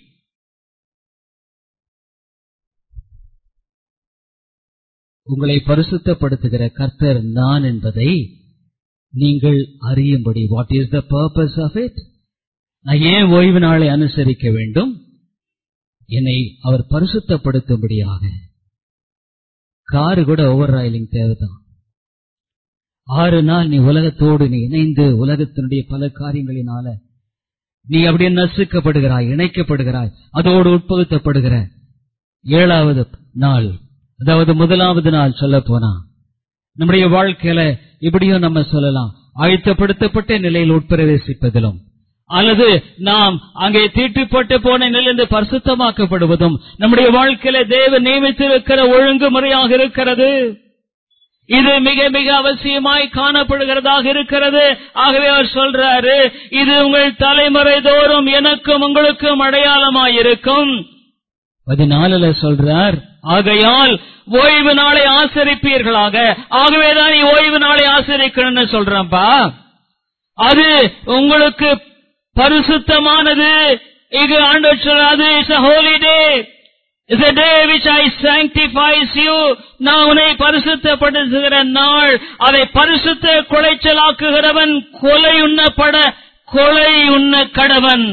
உங்களை பரிசுத்தப்படுத்துகிற கர்த்தர் நான் என்பதை நீங்கள் அறியும்படி what is the purpose of it நான் ஏன் ஓய்வு நாளை அனுசரிக்க வேண்டும் என்னை அவர் பரிசுத்தப்படுத்தும்படியாக காரு கூட ஓவர் ஆயிலிங் தேவைதான் ஆறு நாள் நீ உலகத்தோடு நீ இணைந்து உலகத்தினுடைய பல காரியங்களினால நீ அப்படியே நசுக்கப்படுகிறாய் இணைக்கப்படுகிறாய் அதோடு உட்பகுத்தப்படுகிற ஏழாவது நாள் அதாவது முதலாவது நாள் சொல்ல போனா நம்முடைய வாழ்க்கையில இப்படியும் நம்ம சொல்லலாம் ஆயத்தப்படுத்தப்பட்ட நிலையில் உட்பிரவேசிப்பதிலும் அல்லது நாம் அங்கே தீட்டுப்பட்டு போன நிலையிலிருந்து பரிசுத்தமாக்கப்படுவதும் நம்முடைய வாழ்க்கையில தேவ நியமித்திருக்கிற ஒழுங்குமுறையாக இருக்கிறது இது மிக மிக அவசியமாய் காணப்படுகிறதாக இருக்கிறது ஆகவே அவர் சொல்றாரு இது உங்கள் தலைமுறை தோறும் எனக்கும் உங்களுக்கும் அடையாளமாயிருக்கும் பதினாலுல சொல்றார் ஆகையால் ஓய்வு நாளை ஆசரிப்பீர்களாக ஆகவேதான் நீ ஓய்வு நாளை ஆசரிக்கணும்னு சொல்றப்பா அது உங்களுக்கு பரிசுத்தமானது இது ஆண்டவர் சொல்றாது it's a holy day It's a day which I sanctifies you. நான் உன்னை பரிசுத்தப்படுத்துகிற நாள் அதை பரிசுத்த கொலைச்சலாக்குகிறவன் கொலை உண்ணப்பட கொலை உண்ண கடவன்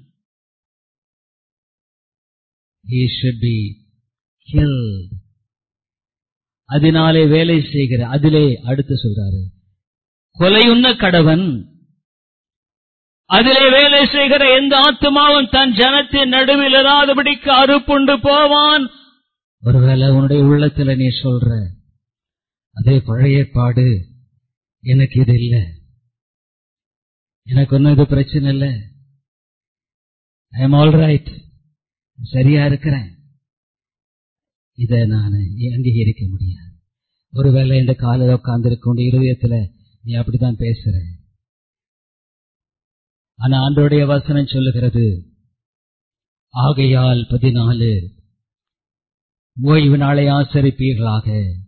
He should be killed. அதனாலே வேலை செய்கிற அதிலே அடுத்து சொல்றாரு கொலை உண்ண கடவன் அதிலே வேலை செய்கிற எந்த ஆத்மாவும் தன் ஜனத்தின் நடுவில் இராதபடிக்கு அறுப்புண்டு போவான் ஒருவேளை உன்னுடைய உள்ளத்துல நீ சொல்ற அதே பழைய பாடு எனக்கு இது இல்ல எனக்கு ஒன்னும் இது பிரச்சனை இல்ல ஐ எம் ஆல் ரைட் சரியா இருக்கிறேன் இத நான் அங்கீகரிக்க முடியாது ஒருவேளை இந்த காலையில் உட்கார்ந்து இருதயத்துல நீ அப்படித்தான் பேசுற ஆனா ஆண்டோடைய வசனம் சொல்லுகிறது ஆகையால் பதினாலு ஓய்வு நாளை ஆசரிப்பீர்களாக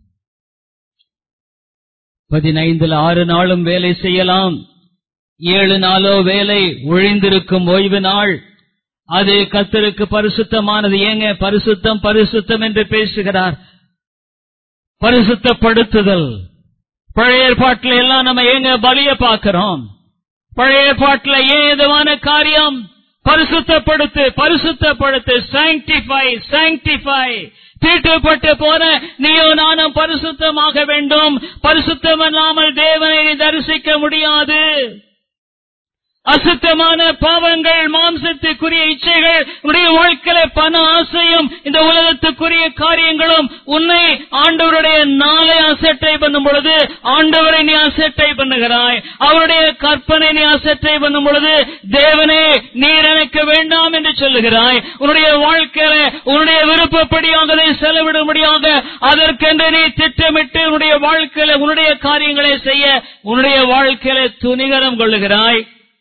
பதினைந்தில் ஆறு நாளும் வேலை செய்யலாம் ஏழு நாளோ வேலை ஒழிந்திருக்கும் ஓய்வு நாள் அது கத்தருக்கு பரிசுத்தமானது ஏங்க பரிசுத்தம் பரிசுத்தம் என்று பேசுகிறார் பரிசுத்தப்படுத்துதல் பழைய ஏற்பாட்டில் எல்லாம் நம்ம ஏங்க பலிய பார்க்கிறோம் பழைய ஏற்பாட்டில் ஏன் எதுவான காரியம் பரிசுத்தப்படுத்து பரிசுத்தப்படுத்து சாங்டிஃபை சாங்டிஃபை தீட்டுப்பட்டு போன நீயோ நானும் பரிசுத்தமாக வேண்டும் பரிசுத்தம் இல்லாமல் தேவனை நீ தரிசிக்க முடியாது அசுத்தமான பாவங்கள் மாம்சத்துக்குரிய இச்சைகள் உடைய வாழ்க்கையில பண ஆசையும் இந்த உலகத்துக்குரிய காரியங்களும் உன்னை ஆண்டவருடைய நாளை அசட்டை பண்ணும் பொழுது ஆண்டவரை நீ அசட்டை பண்ணுகிறாய் அவருடைய கற்பனை நீ அசட்டை பண்ணும் பொழுது தேவனே நீர் எனக்கு வேண்டாம் என்று சொல்லுகிறாய் சொல்லுகிறாய் உன்னுடைய வாழ்க்கையில உன்னுடைய விருப்பப்படியாக அதை செலவிடும்படியாக அதற்கென்று நீ திட்டமிட்டு உன்னுடைய வாழ்க்கையில உன்னுடைய காரியங்களை செய்ய உன்னுடைய வாழ்க்கையில துணிகரம் கொள்ளுகிறாய்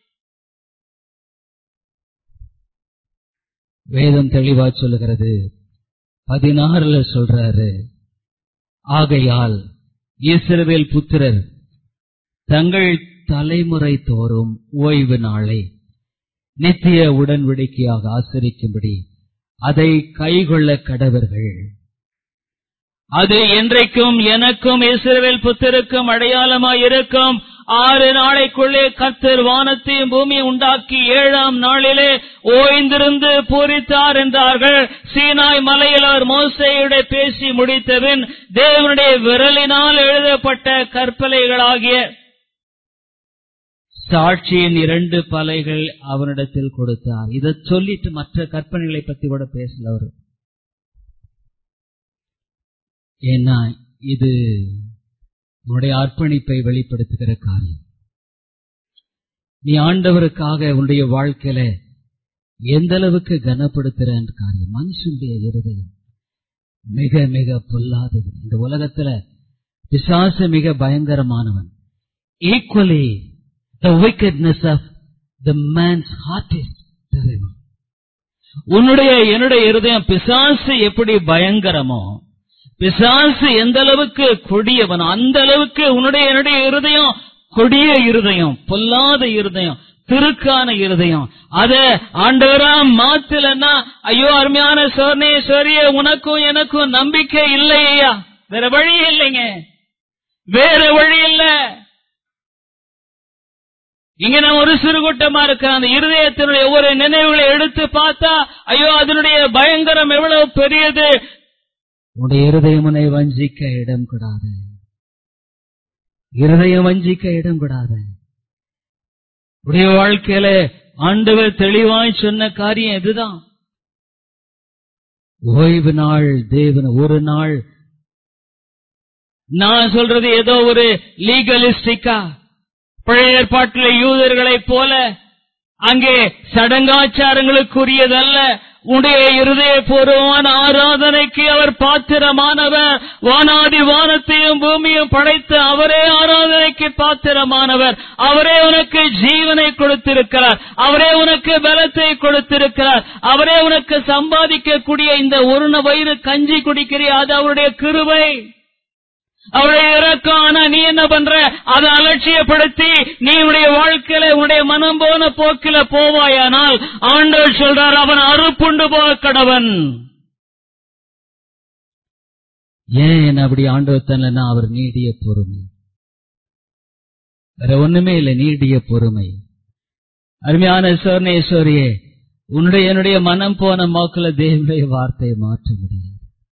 வேதம் தெளிவா சொல்லுகிறது பதினாறுல சொல்றாரு ஆகையால் இஸ்ரவேல் புத்திரர் தங்கள் தலைமுறை தோறும் ஓய்வு நாளை நித்திய உடன்படிக்கையாக ஆசரிக்கும்படி அதை கைகொள்ள கடவர்கள் அது என்றைக்கும் எனக்கும் இஸ்ரவேல் புத்தருக்கும் அடையாளமாய் இருக்கும் ஆறு நாளைக்குள்ளே கர்த்தர் வானத்தையும் பூமி உண்டாக்கி ஏழாம் நாளிலே ஓய்ந்திருந்து பூரித்தார் என்றார்கள் சீனாய் மலையில் அவர் மோசையுடைய பேசி முடித்தபின் தேவனுடைய விரலினால் எழுதப்பட்ட கற்பலைகளாகிய சாட்சியின் இரண்டு பலைகள் அவனிடத்தில் கொடுத்தார் இதை சொல்லிட்டு மற்ற கற்பனைகளை பத்தி கூட பேசல அவரு ஏன்னா இது உன்னுடைய அர்ப்பணிப்பை வெளிப்படுத்துகிற காரியம் நீ ஆண்டவருக்காக உன்னுடைய வாழ்க்கையில எந்த அளவுக்கு கனப்படுத்துற காரியம் மனுஷனுடைய இருதயம் மிக மிக பொல்லாதது இந்த உலகத்துல பிசாசு மிக பயங்கரமானவன் equally the wickedness of the man's heart is தெரியும் உன்னுடைய என்னுடைய இருதயம் பிசாசு எப்படி பயங்கரமோ பிசாசு எந்த அளவுக்கு கொடியவன் அந்த அளவுக்கு உன்னுடைய என்னுடைய இருதயம் கொடிய இருதயம் பொல்லாத இருதயம் திருக்கான இருதயம் அத ஆண்டவரா மாத்தலன்னா ஐயோ அருமையான சோர்னே சோரிய உனக்கும் எனக்கும் நம்பிக்கை இல்லையா வேற வழி இல்லைங்க வேற வழி இல்ல இங்க நான் ஒரு சிறுகூட்டமா இருக்கிறேன் அந்த இருதயத்தினுடைய ஒவ்வொரு நினைவுகளை எடுத்து பார்த்தா ஐயோ அதனுடைய பயங்கரம் எவ்வளவு பெரியது உன்னுடைய இருதயம் உன்னை வஞ்சிக்க இடம் கூடாது இருதயம் வஞ்சிக்க இடம் கூடாது உடைய வாழ்க்கையில ஆண்டவர் தெளிவாய் சொன்ன காரியம் இதுதான் ஓய்வு நாள் தேவன் ஒரு நாள் நான் சொல்றது ஏதோ ஒரு லீகலிஸ்டிக்கா பழைய ஏற்பாட்டில் யூதர்களைப் போல அங்கே சடங்காச்சாரங்களுக்குரியதல்ல உடைய இருதயபூர்வமான ஆராதனைக்கு அவர் பாத்திரமானவர் வானாதி வானத்தையும் பூமியும் படைத்த அவரே ஆராதனைக்கு பாத்திரமானவர் அவரே உனக்கு ஜீவனை கொடுத்திருக்கிறார் அவரே உனக்கு பலத்தை கொடுத்திருக்கிறார் அவரே உனக்கு சம்பாதிக்கக்கூடிய இந்த ஒரு வயிறு கஞ்சி குடிக்கிறிய அது அவருடைய கிருபை அவருடைய இறக்கம் ஆனா நீ என்ன பண்ற அதை அலட்சியப்படுத்தி நீ உடைய வாழ்க்கையில உன்னுடைய மனம் போன போக்கில போவாயானால் ஆண்டவர் சொல்றார் அவன் அறுப்புண்டு போக கடவன் ஏன் அப்படி ஆண்டவர் தரலன்னா அவர் நீடிய பொறுமை வேற ஒண்ணுமே இல்லை நீடிய பொறுமை அருமையான சோர்ணேஸ்வரியே உன்னுடைய என்னுடைய மனம் போன மோக்கில தேவனுடைய வார்த்தையை மாற்ற முடியாது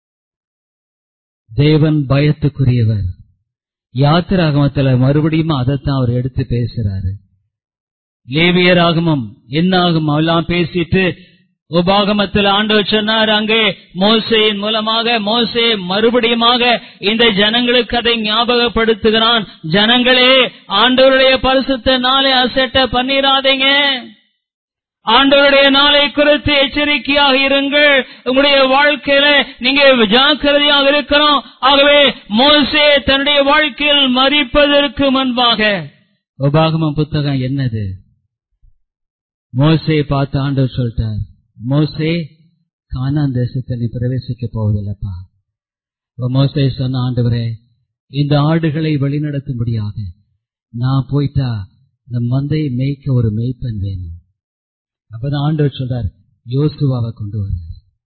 தேவன் பயத்துக்குரியவர் யாத்திராகமத்துல மறுபடியும் அதைத்தான் அவர் எடுத்து பேசுறாரு லேவியராகமம் என்ன ஆகும் எல்லாம் பேசிட்டு உபாகமத்தில் ஆண்டவர் சொன்னார் அங்கே மோசையின் மூலமாக மோசே மறுபடியுமாக இந்த ஜனங்களுக்கு அதை ஞாபகப்படுத்துகிறான் ஜனங்களே ஆண்டவருடைய பரிசுத்த நாளை அசட்ட பண்ணிராதீங்க ஆண்டவருடைய நாளை குறித்து எச்சரிக்கையாக இருங்கள் உங்களுடைய வாழ்க்கையில நீங்க ஜாக்கிரதையாக இருக்கிறோம் ஆகவே மோசே தன்னுடைய வாழ்க்கையில் மறிப்பதற்கு முன்பாக உபாகமம் புத்தகம் என்னது மோசே பார்த்து ஆண்டவர் சொல்லிட்டார் மோசே கானான் தேசத்தை நீ பிரவேசிக்க போவதில்லப்பா மோசே சொன்ன ஆண்டவரே இந்த ஆடுகளை வழிநடத்தும்படியாக நான் போயிட்டா இந்த மந்தையை மேய்க்க ஒரு மெய்ப்பன் வேணும் அப்பதான் ஆண்டவர் சொல்றார் யோசுவாவை கொண்டு வர்றார்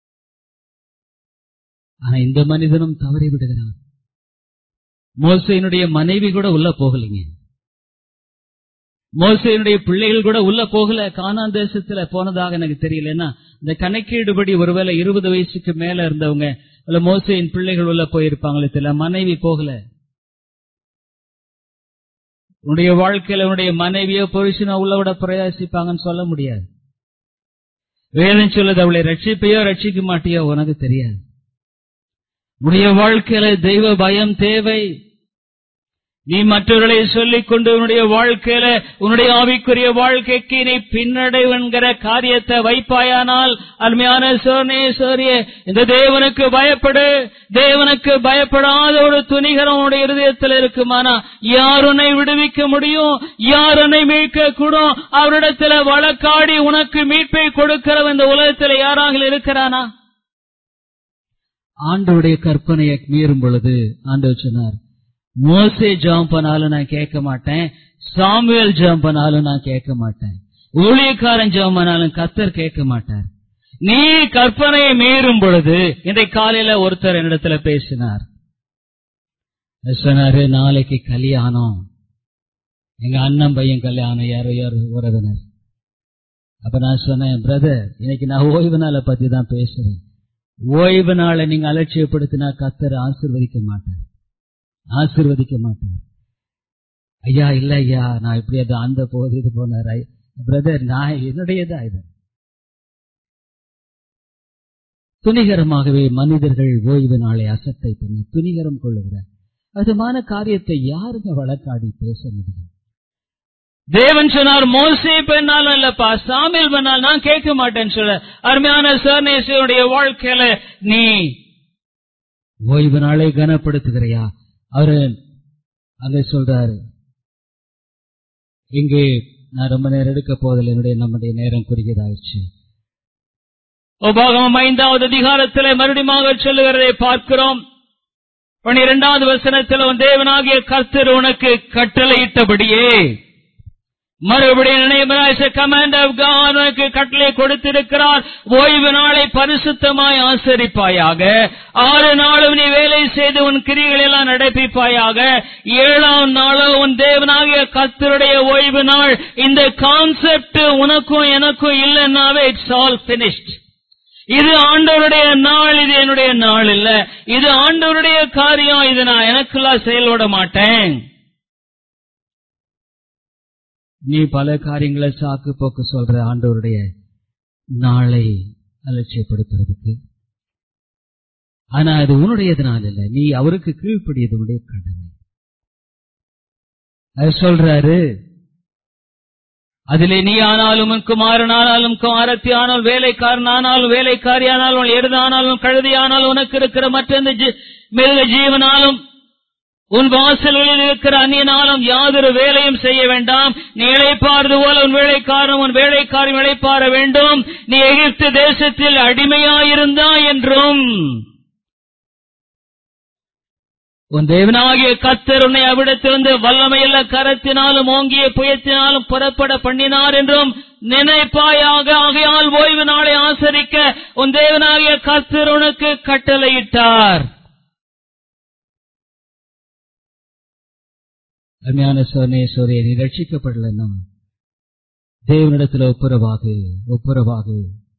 ஆனா இந்த மனிதனும் தவறி விடுகிறான் மோசையினுடைய மனைவி கூட உள்ள போகலைங்க மோசையினுடைய பிள்ளைகள் கூட உள்ள போகல கானான் தேசத்துல போனதாக எனக்கு தெரியலன்னா இந்த கணக்கீடுபடி ஒருவேளை இருபது வயசுக்கு மேல இருந்தவங்க இல்ல மோசையின் பிள்ளைகள் உள்ள போயிருப்பாங்களே தெரியல மனைவி போகல உன்னுடைய வாழ்க்கையில உன்னுடைய மனைவியோ புருஷனோ உள்ள விட பிரயாசிப்பாங்கன்னு சொல்ல முடியாது வேதம் சொல்லுது அவளை ரட்சிப்பையோ ரட்சிக்க மாட்டியோ உனக்கு தெரியாது உடைய வாழ்க்கையில தெய்வ பயம் தேவை நீ மற்றவர்களை சொல்லிக் கொண்டு உன்னுடைய வாழ்க்கையில உன்னுடைய ஆவிக்குரிய வாழ்க்கைக்கு நீ பின்னடைவுங்கிற காரியத்தை வைப்பாயானால் அருமையான சோனே சோரியே இந்த தேவனுக்கு பயப்படு தேவனுக்கு பயப்படாத ஒரு துணிகரம் உன்னுடைய இருதயத்தில் இருக்குமானா யார் உன்னை விடுவிக்க முடியும் யார் உன்னை மீட்க கூடும் அவரிடத்துல வழக்காடி உனக்கு மீட்பை கொடுக்கிறவன் இந்த உலகத்தில் யாராக இருக்கிறானா ஆண்டவருடைய கற்பனையை மீறும் பொழுது ஆண்டவர் சொன்னார் மோசே ஜாம் பண்ணாலும் நான் கேட்க மாட்டேன் சாமுவேல் ஜாம் பண்ணாலும் நான் கேட்க மாட்டேன் ஊழியக்காரன் ஜாம் பண்ணாலும் கத்தர் கேட்க மாட்டார் நீ கற்பனையை மீறும் பொழுது இன்றைக்கு காலையில ஒருத்தர் என்னிடத்துல பேசினார் சொன்னாரு நாளைக்கு கல்யாணம் எங்க அண்ணன் பையன் கல்யாணம் யாரோ யாரோ உறவினர் அப்ப நான் சொன்னேன் பிரதர் இன்னைக்கு நான் ஓய்வு நாளை பத்தி தான் பேசுறேன் ஓய்வு நாளை நீங்க அலட்சியப்படுத்தினா கத்தர் ஆசிர்வதிக்க மாட்டார் ஆசிர்வதிக்க மாட்டார் ஐயா இல்ல ஐயா நான் இப்படி அது அந்த போது இது போனார் பிரதர் நான் என்னுடையதா இது துணிகரமாகவே மனிதர்கள் ஓய்வு நாளை அசட்டை பண்ண துணிகரம் கொள்ளுகிற அதுமான காரியத்தை யாருங்க வழக்காடி பேச முடியும் தேவன் சொன்னார் மோசே பெண்ணாலும் இல்லப்பா சாமியல் பெண்ணால் நான் கேட்க மாட்டேன்னு சொல்ல அருமையான சர்ணேசனுடைய வாழ்க்கையில நீ ஓய்வு நாளை கனப்படுத்துகிறையா அவரு அங்க சொல்றாரு இங்கே நான் ரொம்ப நேரம் எடுக்க போதில் என்னுடைய நம்முடைய நேரம் குறுகியதாயிடுச்சு உபாகமம் ஐந்தாவது அதிகாரத்தில் மறுபடியும் சொல்லுகிறதை பார்க்கிறோம் பனிரெண்டாவது வசனத்தில் உன் தேவனாகிய கர்த்தர் உனக்கு கட்டளையிட்டபடியே மறுபடியும் நினைவு கமாண்ட் ஆஃப் காட் உனக்கு கட்டளை கொடுத்திருக்கிறார் ஓய்வு நாளை பரிசுத்தமாய் ஆசரிப்பாயாக ஆறு நாளும் நீ வேலை செய்து உன் கிரிகள் எல்லாம் நடப்பிப்பாயாக ஏழாம் நாளும் உன் தேவனாகிய கர்த்தருடைய ஓய்வு நாள் இந்த கான்செப்ட் உனக்கும் எனக்கும் இல்லைன்னாவே இட்ஸ் ஆல் பினிஷ்ட் இது ஆண்டவருடைய நாள் இது என்னுடைய நாள் இல்ல இது ஆண்டவருடைய காரியம் இது நான் எனக்குலாம் செயல்பட மாட்டேன் நீ பல காரியங்களை சாக்கு போக்கு சொல்ற ஆண்டவருடைய நாளை அலட்சியப்படுத்துறதுக்கு ஆனா அது உன்னுடையதுனால இல்ல நீ அவருக்கு கீழ்ப்படியது உன்னுடைய கடமை அது சொல்றாரு அதிலே நீ ஆனாலும் உன் குமாரன் ஆனாலும் குமாரத்தி ஆனாலும் வேலைக்காரன் ஆனாலும் வேலைக்காரி ஆனாலும் எழுதானாலும் கழுதி ஆனாலும் உனக்கு இருக்கிற மற்ற மிருக ஜீவனாலும் உன் வாசல்களில் இருக்கிற அந்நியனாலும் யாதொரு வேலையும் செய்ய வேண்டாம் நீ இழைப்பாரது போல உன் வேலைக்காரன் உன் வேலைக்காரன் இழைப்பார வேண்டும் நீ எகிப்து தேசத்தில் அடிமையாயிருந்தா என்றும் உன் தேவனாகிய கத்தர் உன்னை அவிடத்திலிருந்து வல்லமையுள்ள கரத்தினாலும் ஓங்கிய புயத்தினாலும் புறப்பட பண்ணினார் என்றும் நினைப்பாயாக ஆகையால் ஓய்வு நாளை ஆசரிக்க உன் தேவனாகிய கத்தர் உனக்கு கட்டளையிட்டார் அருமையான சோனேஸ்வரிய நீ ரட்சிக்கப்படலன்னா தேவனிடத்துல ஒப்புரவாகு ஒப்புரவாகு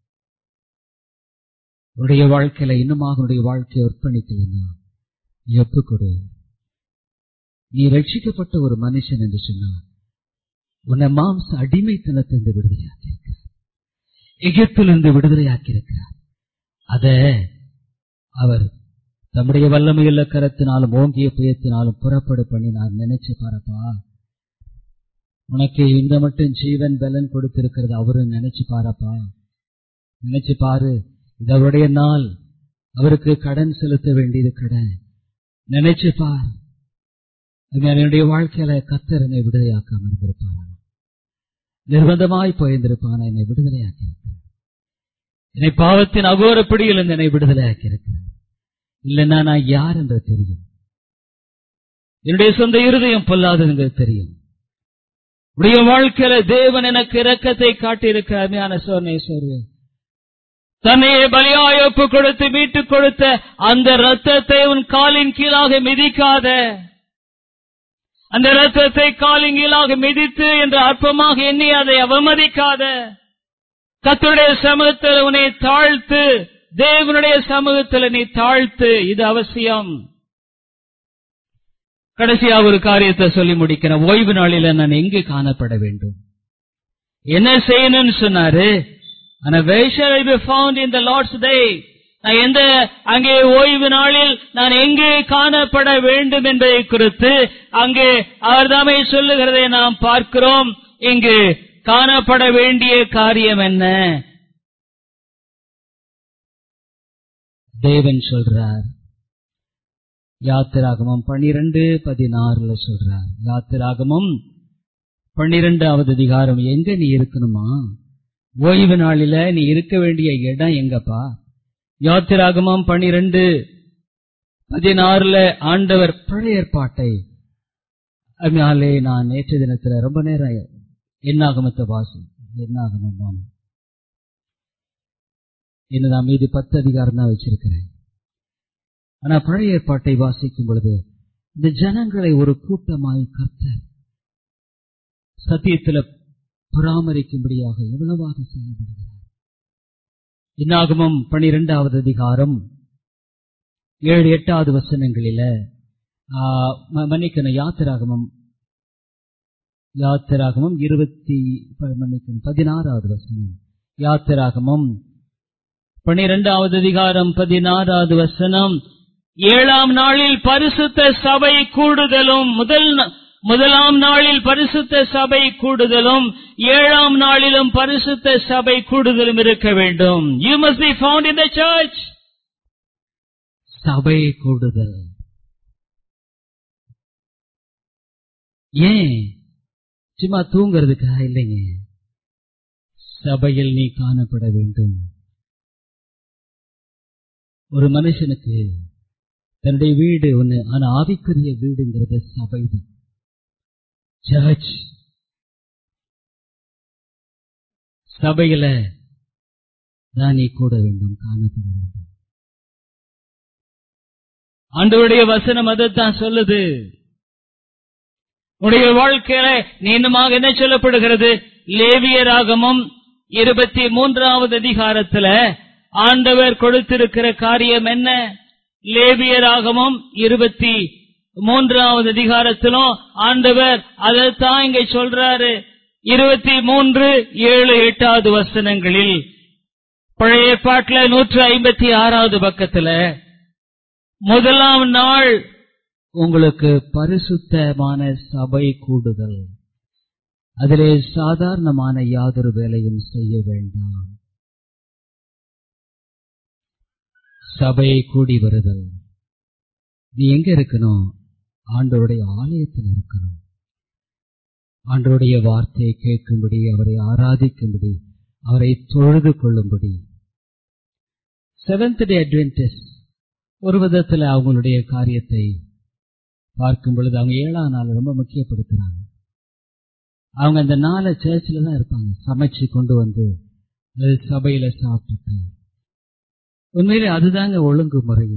உன்னுடைய வாழ்க்கையில இன்னுமாக உன்னுடைய வாழ்க்கையை அர்ப்பணிக்கலன்னா நீ ஒப்புக்கொடு நீ ரட்சிக்கப்பட்ட ஒரு மனுஷன் என்று சொன்னார் உன்னை மாம்ச அடிமைத்தனத்திலிருந்து விடுதலையாக்கியிருக்கிறார் எகிப்திலிருந்து விடுதலையாக்கியிருக்கிறார் அத அவர் தம்முடைய வல்லமையுள்ள கரத்தினாலும் ஓங்கிய புயத்தினாலும் புறப்படு பண்ணி நான் நினைச்சு பாருப்பா உனக்கு இந்த மட்டும் ஜீவன் பலன் கொடுத்திருக்கிறது அவரும் நினைச்சு பாருப்பா நினைச்சு பாரு இது அவருடைய நாள் அவருக்கு கடன் செலுத்த வேண்டியது கடன் நினைச்சு பார் என்னுடைய வாழ்க்கையில கத்தர் என்னை விடுதலையாக்காம இருந்திருப்பாரா நிர்பந்தமாய் போயிருந்திருப்பான என்னை விடுதலையாக்கி இருக்கிறார் என்னை பாவத்தின் அகோர பிடியில் என்னை விடுதலையாக்கி இருக்கிறார் இல்லைன்னா நான் யார் என்று தெரியும் என்னுடைய சொந்த இருதயம் பொல்லாததுங்க தெரியும் உடைய வாழ்க்கையில தேவன் எனக்கு இரக்கத்தை காட்டியிருக்க அருமையான சோர்ணேஸ்வரி தன்னையே பலியாய் ஒப்பு கொடுத்து மீட்டுக் கொடுத்த அந்த ரத்தத்தை உன் காலின் கீழாக மிதிக்காத அந்த ரத்தத்தை காலின் கீழாக மிதித்து என்று அற்பமாக எண்ணி அதை அவமதிக்காத கத்துடைய சமூகத்தில் உன்னை தாழ்த்து தேவனுடைய சமூகத்தில் நீ தாழ்த்து இது அவசியம் கடைசியா ஒரு காரியத்தை சொல்லி முடிக்கிறேன் ஓய்வு நாளில நான் எங்கு காணப்பட வேண்டும் என்ன செய்யணும்னு சொன்னாரு And where shall I be found in the Lord's day? நான் எந்த அங்கே ஓய்வு நாளில் நான் எங்கே காணப்பட வேண்டும் என்பதை குறித்து அங்கே அவர்தாமே சொல்லுகிறதை நாம் பார்க்கிறோம் இங்கு காணப்பட வேண்டிய காரியம் என்ன தேவன் சொல்றார் யாத்திராகமம் பன்னிரண்டு பதினாறுல சொல்றார் யாத்திராகமம் பன்னிரெண்டாவது அதிகாரம் எங்க நீ இருக்கணுமா ஓய்வு நாளில நீ இருக்க வேண்டிய இடம் எங்கப்பா யாத்திராகமம் பன்னிரண்டு பதினாறுல ஆண்டவர் பழைய ஏற்பாட்டை அதனாலே நான் நேற்று தினத்துல ரொம்ப நேரம் என்னாகமத்தை வாசி என்னாகமம் ஆமா. இன்னும் நான் மீது பத்து அதிகாரம் தான் வச்சிருக்கிறேன் ஆனா பழைய ஏற்பாட்டை வாசிக்கும் பொழுது இந்த ஜனங்களை ஒரு கூட்டமாய் கர்த்தர் சத்தியத்துல பராமரிக்கும்படியாக எவ்வளவாக செயல்படுகிறார் இன்னாகமம் பனிரெண்டாவது அதிகாரம் ஏழு எட்டாவது வசனங்களில ஆ, ம- மன்னிக்கணும் யாத்திராகமம் யாத்திராகமம் இருபத்தி ப- மன்னிக்கணும் பதினாறாவது வசனம் யாத்திராகமம் பனிரெண்டாவது அதிகாரம் பதினாறாவது வசனம் ஏழாம் நாளில் பரிசுத்த சபை கூடுதலும் முதல் ந- முதலாம் நாளில் பரிசுத்த சபை கூடுதலும் ஏழாம் நாளிலும் பரிசுத்த சபை கூடுதலும் இருக்க வேண்டும் you must be found in the church சபை கூடுதல் ஏன் சும்மா தூங்குறதுக்கா இல்லைங்க சபையில் நீ காணப்பட வேண்டும் ஒரு மனுஷனுக்கு தன்னுடைய வீடு ஒண்ணு ஆனா ஆவிக்குரிய வீடுங்கிறது சபைதான் சர்ச் சபையில தான் நீ கூட வேண்டும் காணப்பட வேண்டும் ஆண்டவருடைய வசனம் அதைத்தான் சொல்லுது உடைய வாழ்க்கையில நீண்டமாக என்ன சொல்லப்படுகிறது லேவியராகமம் இருபத்தி மூன்றாவது அதிகாரத்துல ஆண்டவர் கொடுத்திருக்கிற காரியம் என்ன லேவியராகமம் இருபத்தி மூன்றாவது அதிகாரத்திலும் ஆண்டவர் அதைத்தான் இங்க சொல்றாரு இருபத்தி மூன்று ஏழு எட்டாவது வசனங்களில் பழைய ஏற்பாட்டுல நூற்று ஐம்பத்தி ஆறாவது பக்கத்துல முதலாம் நாள் உங்களுக்கு பரிசுத்தமான சபை கூடுதல் அதிலே சாதாரணமான யாதொரு வேலையும் செய்ய வேண்டாம் சபை கூடி வருதல் நீ எங்க இருக்கணும் ஆண்டவருடைய ஆலயத்தில் இருக்கணும் ஆண்டவருடைய வார்த்தையை கேட்கும்படி அவரை ஆராதிக்கும்படி அவரை தொழுது கொள்ளும்படி செவன்த் டே அட்வென்டிஸ் ஒரு விதத்துல அவங்களுடைய காரியத்தை பார்க்கும் பொழுது அவங்க ஏழாம் நாள் ரொம்ப முக்கியப்படுத்துறாங்க அவங்க அந்த நாளை சர்ச்சில் தான் இருப்பாங்க சமைச்சு கொண்டு வந்து அது சபையில சாப்பிட்டுட்டு உண்மையிலே அதுதாங்க ஒழுங்குமுறை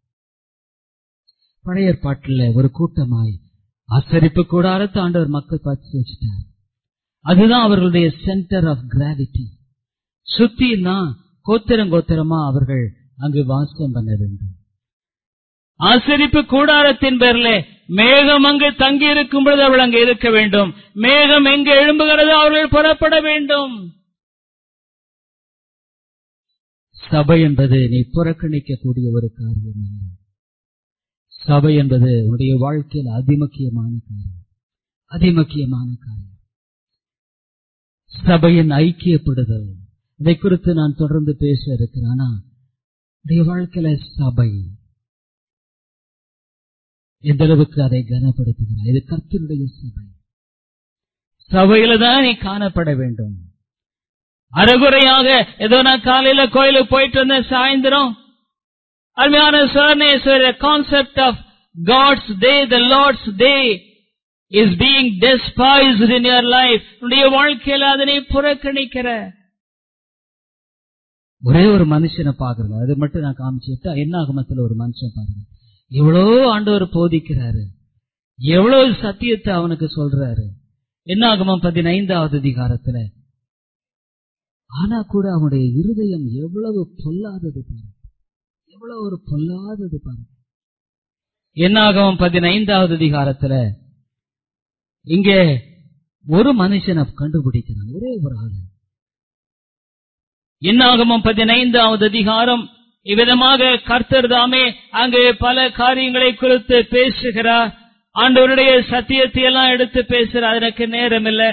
பழைய ஏற்பாட்டுல ஒரு கூட்டமாய் ஆசரிப்பு கூடாரத்தை ஆண்டவர் மக்கள் பார்த்து செஞ்சுட்டார் அதுதான் அவர்களுடைய சென்டர் ஆஃப் கிராவிட்டி சுத்தின்னா கோத்திரம் கோத்திரமா அவர்கள் அங்கு வாசம் பண்ண வேண்டும் ஆசரிப்பு கூடாரத்தின் பேர்ல மேகம் அங்கு தங்கி இருக்கும் பொழுது அவள் அங்கு இருக்க வேண்டும் மேகம் எங்கு எழும்புகிறதோ அவர்கள் புறப்பட வேண்டும் சபை என்பது நீ புறக்கணிக்கக்கூடிய ஒரு காரியம் அல்ல சபை என்பது உன்னுடைய வாழ்க்கையில் அதிமுக்கியமான காரியம் அதிமுக்கியமான காரியம் சபையின் ஐக்கியப்படுதல் இதை குறித்து நான் தொடர்ந்து பேச இருக்கிறேன் ஆனா உடைய வாழ்க்கையில சபை எந்த அளவுக்கு அதை கனப்படுத்துகிறார் இது கர்த்தருடைய சபை சபையில தான் நீ காணப்பட வேண்டும் அறகுறையாக ஏதோ நான் காலையில கோயிலுக்கு போயிட்டு வந்தேன் சாயந்தரம் அருமையான சர்ணேஸ்வர concept of God's day the Lord's day is being despised in your life உன்னுடைய வாழ்க்கையில அதனை புறக்கணிக்கிற ஒரே ஒரு மனுஷனை பாக்குறேங்க அது மட்டும் நான் காமிச்சுட்டா என்ன ஆகமத்துல ஒரு மனுஷன் பாருங்க எவ்வளவு ஆண்டவர் போதிக்கிறாரு எவ்வளவு சத்தியத்தை அவனுக்கு சொல்றாரு என்ன ஆகமம் பதினைந்தாவது அதிகாரத்துல ஆனா கூட அவனுடைய இருதயம் எவ்வளவு பொல்லாதது பாருங்க எவ்வளவு ஒரு பொல்லாதது பாருங்க என்னாகவும் பதினைந்தாவது அதிகாரத்துல இங்கே ஒரு மனுஷனை கண்டுபிடிக்கிறான் ஒரே ஒரு ஆளு என்னாகமம் பதினைந்தாவது அதிகாரம் இவ்விதமாக கர்த்தர் தாமே அங்கே பல காரியங்களை குறித்து பேசுகிறார் ஆண்டவருடைய சத்தியத்தை எல்லாம் எடுத்து பேசுறார் எனக்கு நேரம் இல்லை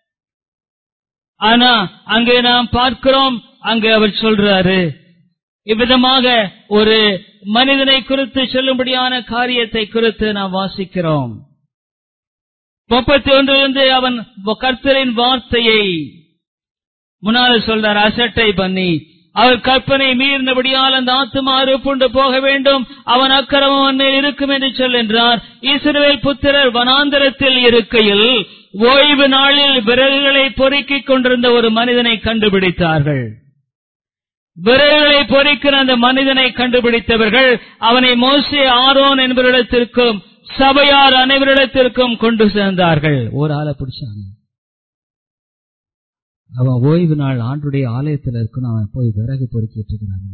ஆனா அங்கே நாம் பார்க்கிறோம் அங்கே அவர் சொல்றாரு இவ்விதமாக ஒரு மனிதனை குறித்து சொல்லும்படியான காரியத்தை குறித்து நாம் வாசிக்கிறோம் முப்பத்தி ஒன்றிலிருந்து அவன் கர்த்தரின் வார்த்தையை முன்னால சொல்றார் அசட்டை பண்ணி அவர் கற்பனை மீறினபடியால் அந்த ஆத்துமா அறுப்புண்டு போக வேண்டும் அவன் அக்கிரமம் அன்னையில் இருக்கும் என்று சொல்கின்றார் இஸ்ரவேல் புத்திரர் வனாந்தரத்தில் இருக்கையில் ஓய்வு நாளில் விறகுகளை பொறுக்கிக் கொண்டிருந்த ஒரு மனிதனை கண்டுபிடித்தார்கள் விறகுகளை பொறிக்கிற அந்த மனிதனை கண்டுபிடித்தவர்கள் அவனை மோசே ஆரோன் என்பவரிடத்திற்கும் சபையார் அனைவரிடத்திற்கும் கொண்டு சேர்ந்தார்கள் ஒரு ஆளை பிடிச்சாங்க அவன் ஓய்வு நாள் ஆண்டுடைய ஆலயத்தில் இருக்கணும் அவன் போய் விறகு பொறுக்கிட்டு இருக்கிறாங்க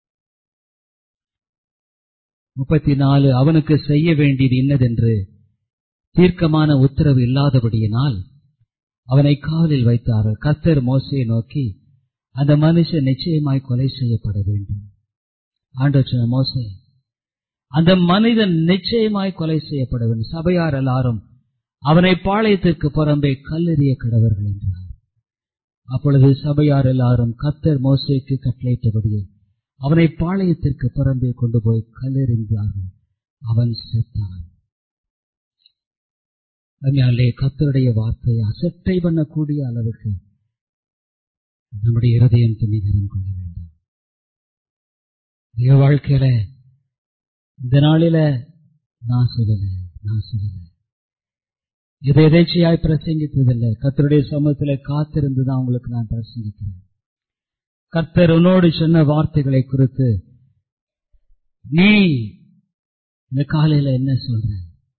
முப்பத்தி நாலு அவனுக்கு செய்ய வேண்டியது இன்னதென்று தீர்க்கமான உத்தரவு இல்லாதபடியினால் அவனை காவலில் வைத்தார்கள் கர்த்தர் மோசையை நோக்கி அந்த மனுஷன் நிச்சயமாய் கொலை செய்யப்பட வேண்டும் ஆண்டு மோசே அந்த மனிதன் நிச்சயமாய் கொலை செய்யப்பட வேண்டும் சபையார் எல்லாரும் அவனை பாளையத்திற்கு புறம்பே கல்லெறிய கடவர்கள் என்றார் அப்பொழுது சபையார் எல்லாரும் கத்தர் மோசைக்கு கட்டளையிட்டபடியே அவனை பாளையத்திற்கு புறம்பே கொண்டு போய் கல்லெறிந்தார்கள் அவன் செத்தான் அதனாலே கத்தருடைய வார்த்தையை அசட்டை பண்ணக்கூடிய அளவுக்கு நம்முடைய இருதயம் துணிகரம் கொள்ள வேண்டாம் என் வாழ்க்கையில இந்த நாளில நான் சொல்லல நான் சொல்லல இதை எதேச்சையாய் பிரசங்கித்ததில்லை கத்தருடைய சமூகத்துல காத்திருந்துதான் உங்களுக்கு நான் பிரசங்கிக்கிறேன் கர்த்தர் உன்னோடு சொன்ன வார்த்தைகளை குறித்து நீ இந்த காலையில என்ன சொல்ற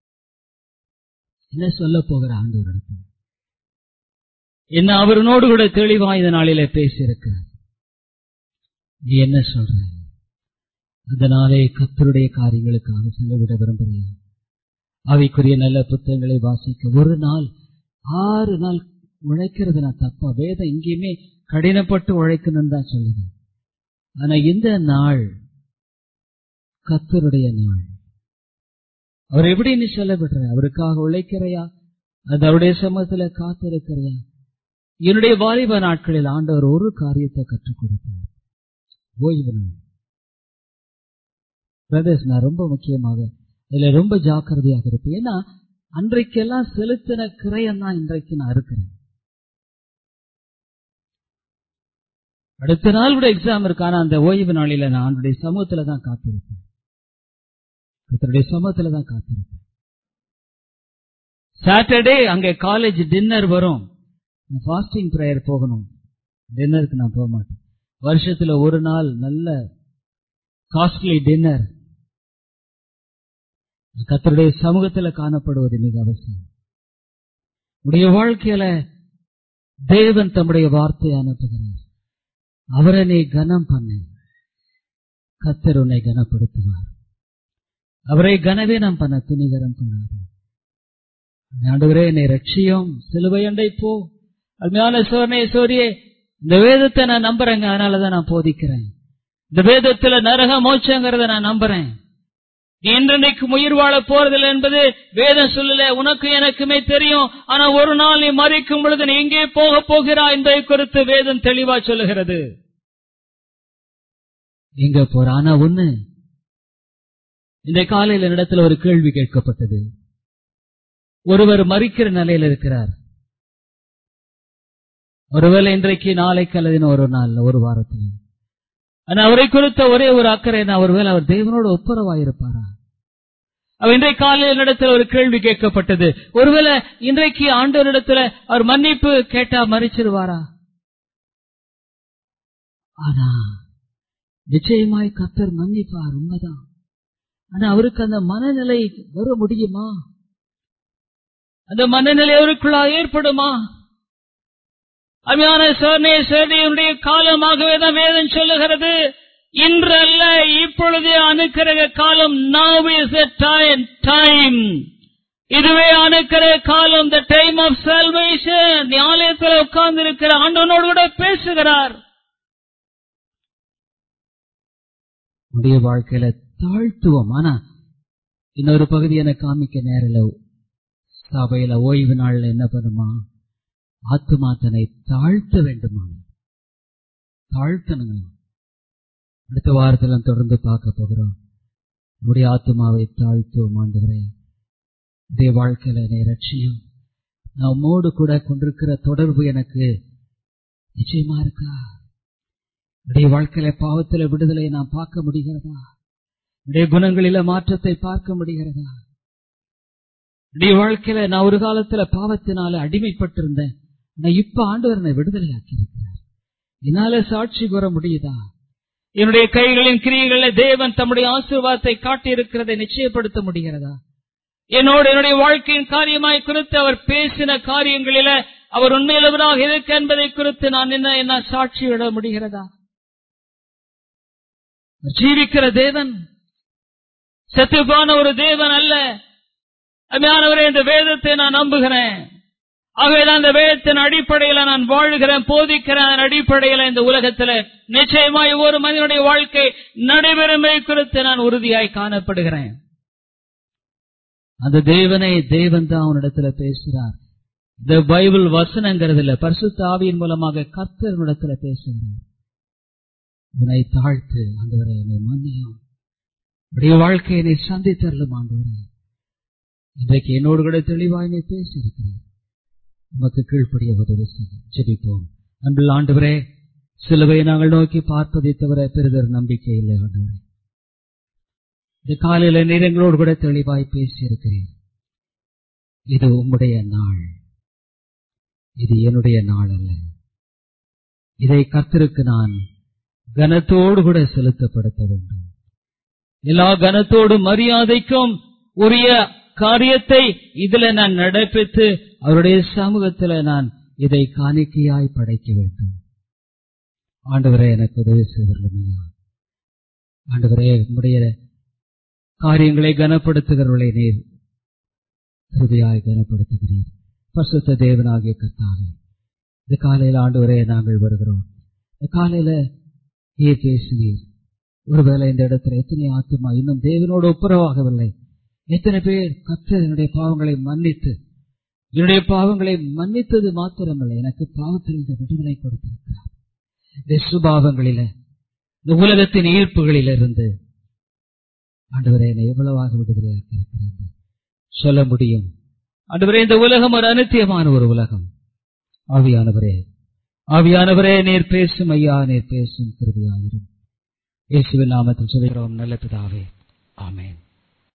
என்ன சொல்ல போகிற ஆண்டவரிடத்தில் என்ன அவருனோடு கூட தெளிவா இந்த நாளில பேசியிருக்கிறார் நீ என்ன சொல்ற அதனாலே கத்தருடைய காரியங்களுக்காக செலவிட விரும்புறியா அவைக்குரிய நல்ல புத்தகங்களை வாசிக்க ஒரு நாள் ஆறு நாள் உழைக்கிறது நான் தப்பா வேதம் எங்கேயுமே கடினப்பட்டு உழைக்கணும்னு தான் சொல்லுது ஆனா இந்த நாள் கத்தருடைய நாள் அவர் எப்படி நீ செலவிடுற அவருக்காக உழைக்கிறையா அது அவருடைய சமத்துல காத்திருக்கிறையா என்னுடைய வாலிப நாட்களில் ஆண்டவர் ஒரு காரியத்தை கற்றுக் கொடுத்தார் ஓய்வு நாள் பிரதர்ஸ் நான் ரொம்ப முக்கியமாக இதுல ரொம்ப ஜாக்கிரதையாக இருப்பேன் ஏன்னா அன்றைக்கெல்லாம் செலுத்தின கிரயம் தான் இன்றைக்கு நான் இருக்கிறேன் அடுத்த நாள் கூட எக்ஸாம் இருக்கு ஆனா அந்த ஓய்வு நாளில நான் அவனுடைய சமூகத்துல தான் காத்திருப்பேன் கத்தருடைய சமூகத்துல தான் காத்திருப்பேன் சாட்டர்டே அங்க காலேஜ் டின்னர் வரும் ஃபாஸ்டிங் ப்ரேயர் போகணும் டின்னருக்கு நான் போக மாட்டேன் வருஷத்துல ஒரு நாள் நல்ல காஸ்ட்லி டின்னர் கத்தருடைய சமூகத்துல காணப்படுவது மிக அவசியம் உடைய வாழ்க்கையில தேவன் தம்முடைய வார்த்தையை அனுப்புகிறார் அவரை நீ கனம் பண்ண கத்தர் உன்னை கனப்படுத்துவார் அவரை கனவீனம் பண்ண துணிகரம் கொள்ளாது ஆண்டவரே என்னை ரட்சியும் சிலுவை அண்டை போ அருமையான சோர்னே சோரியே இந்த வேதத்தை நான் நம்புறேங்க அதனாலதான் நான் போதிக்கிறேன் இந்த வேதத்துல நரக மோட்சங்கிறத நான் நம்புறேன் நீ இன்றைக்கு உயிர் வாழ போறதில்லை என்பது வேதம் சொல்லல உனக்கு எனக்குமே தெரியும் ஆனா ஒரு நாள் நீ மறிக்கும் பொழுது நீ எங்கே போக போகிறாய் என்பதை குறித்து வேதம் தெளிவா சொல்லுகிறது எங்க போற ஆனா ஒண்ணு இந்த காலையில் இடத்துல ஒரு கேள்வி கேட்கப்பட்டது ஒருவர் மறிக்கிற நிலையில் இருக்கிறார் ஒருவேளை இன்றைக்கு நாளைக்கு அல்லது ஒரு நாள் ஒரு வாரத்தில் ஆனா அவரை குறித்த ஒரே ஒரு அக்கறை ஒருவேளை அவர் தேவனோட ஒப்புரவாயிருப்பாரா அவர் இன்றைய காலையில் இடத்துல ஒரு கேள்வி கேட்கப்பட்டது ஒருவேளை இன்றைக்கு ஆண்டவரிடத்துல அவர் மன்னிப்பு கேட்டா மறிச்சிருவாரா ஆனா நிச்சயமாய் கத்தர் மன்னிப்பார் உண்மைதான் ஆனா அவருக்கு அந்த மனநிலை வர முடியுமா அந்த மனநிலை அவருக்குள்ளா ஏற்படுமா அருமையான சோர்னே சேனையுடைய காலமாகவே தான் வேதம் சொல்லுகிறது இன்று அல்ல இப்பொழுதே அணுக்கிற காலம் now is a time time இதுவே அணுக்கிற காலம் the time of salvation நீ ஆலயத்தில் உட்கார்ந்து இருக்கிற ஆண்டவனோடு கூட பேசுகிறார் உடைய வாழ்க்கையில தாழ்த்துவோம் ஆனா இன்னொரு பகுதி எனக்கு காமிக்க நேரில் சபையில ஓய்வு நாள்ல என்ன பண்ணுமா ஆத்துமா தன்னை தாழ்த்த வேண்டுமா தாழ்த்தணுங்களா அடுத்த வாரத்துல தொடர்ந்து பார்க்க போகிறோம் நம்முடைய ஆத்மாவை தாழ்த்துவோம் ஆண்டுகிறேன் இதே வாழ்க்கையில என்னை ரட்சியும் நம்மோடு கூட கொண்டிருக்கிற தொடர்பு எனக்கு நிச்சயமா இருக்கா என்னுடைய வாழ்க்கையில பாவத்தில விடுதலை நான் பார்க்க முடிகிறதா என்னுடைய குணங்களில மாற்றத்தை பார்க்க முடிகிறதா என்னுடைய வாழ்க்கையில நான் ஒரு காலத்துல பாவத்தினால அடிமைப்பட்டிருந்தேன் நான் இப்ப ஆண்டவர் என்னை விடுதலை ஆக்கியிருக்கிறார் என்னால சாட்சி கூற முடியுதா என்னுடைய கைகளின் கிரியைகள தேவன் தம்முடைய ஆசீர்வாதத்தை காட்டியிருக்கிறதை நிச்சயப்படுத்த முடிகிறதா என்னோடு என்னுடைய வாழ்க்கையின் காரியமாய் குறித்து அவர் பேசின காரியங்களில அவர் உண்மையிலவராக இருக்க என்பதை குறித்து நான் என்ன என்ன சாட்சியிட முடிகிறதா ஜீவிக்கிற தேவன் சத்துவான ஒரு தேவன் அல்ல அருமையானவரே இந்த வேதத்தை நான் நம்புகிறேன் ஆகவேதான் இந்த வேதத்தின் அடிப்படையில நான் வாழுகிறேன் போதிக்கிறேன் அதன் அடிப்படையில இந்த உலகத்துல நிச்சயமாய் ஒவ்வொரு மனிதனுடைய வாழ்க்கை நடைபெறுமை குறித்து நான் உறுதியாய் காணப்படுகிறேன் அந்த தேவனை தேவன் தான் அவனிடத்துல பேசுகிறார் இந்த பைபிள் வசனங்கிறது இல்ல பரிசுத்த ஆவியின் மூலமாக கர்த்தர்களிடத்துல பேசுகிறார் உன்னை தாழ்த்து ஆண்டவரே என்னை மன்னியும் உடைய வாழ்க்கையை என்னை சந்தித்தரலும் ஆண்டவரே இன்றைக்கு என்னோடு கூட தெளிவாய் நீ பேசியிருக்கிறேன் உமக்கு கீழ்ப்படிய உதவி செய்யும் ஜெபிப்போம் அன்பில் ஆண்டவரே சிலுவை நாங்கள் நோக்கி பார்ப்பதை தவிர பெரிதர் நம்பிக்கை இல்லை ஆண்டவரே இந்த காலையில நேரங்களோடு கூட தெளிவாய் பேசியிருக்கிறேன் இது உம்முடைய நாள் இது என்னுடைய நாள் அல்ல இதை கர்த்தருக்கு நான் கனத்தோடு கூட செலுத்தப்படுத்த வேண்டும் எல்லா கனத்தோடும் மரியாதைக்கும் உரிய காரியத்தை இதுல நான் நடப்பித்து அவருடைய சமூகத்துல நான் இதை காணிக்கையாய் படைக்க வேண்டும் ஆண்டவரே எனக்கு உதவி செய்வதில்லையா ஆண்டவரே உம்முடைய காரியங்களை கனப்படுத்துகிறவர்களை நீர் கிருபையாய் கனப்படுத்துகிறீர் பசுத்த தேவனாகிய கர்த்தாவே இந்த காலையில ஆண்டவரே நாங்கள் வருகிறோம் இந்த காலையில நீர் பேசினீர் ஒருவேளை இந்த இடத்துல எத்தனை ஆத்துமா இன்னும் தேவனோடு ஒப்புரவாகவில்லை எத்தனை பேர் கர்த்தர் என்னுடைய பாவங்களை மன்னித்து என்னுடைய பாவங்களை மன்னித்தது மாத்திரமல்ல எனக்கு பாவத்திலிருந்து விடுதலை கொடுத்திருக்கிறார் இந்த சுபாவங்களில இந்த உலகத்தின் ஈர்ப்புகளிலிருந்து ஆண்டவரை என்னை எவ்வளவாக விடுதலையாக்கி இருக்கிறேன் சொல்ல முடியும் ஆண்டவரே இந்த உலகம் ஒரு அனித்தியமான ஒரு உலகம் ஆவியானவரே ஆவியானவரே நீர் பேசும் ஐயா நீர் பேசும் கிருதியாயிரும் இயேசுவின் நாமத்தில் சொல்கிறோம் நல்ல பிதாவே ஆமேன்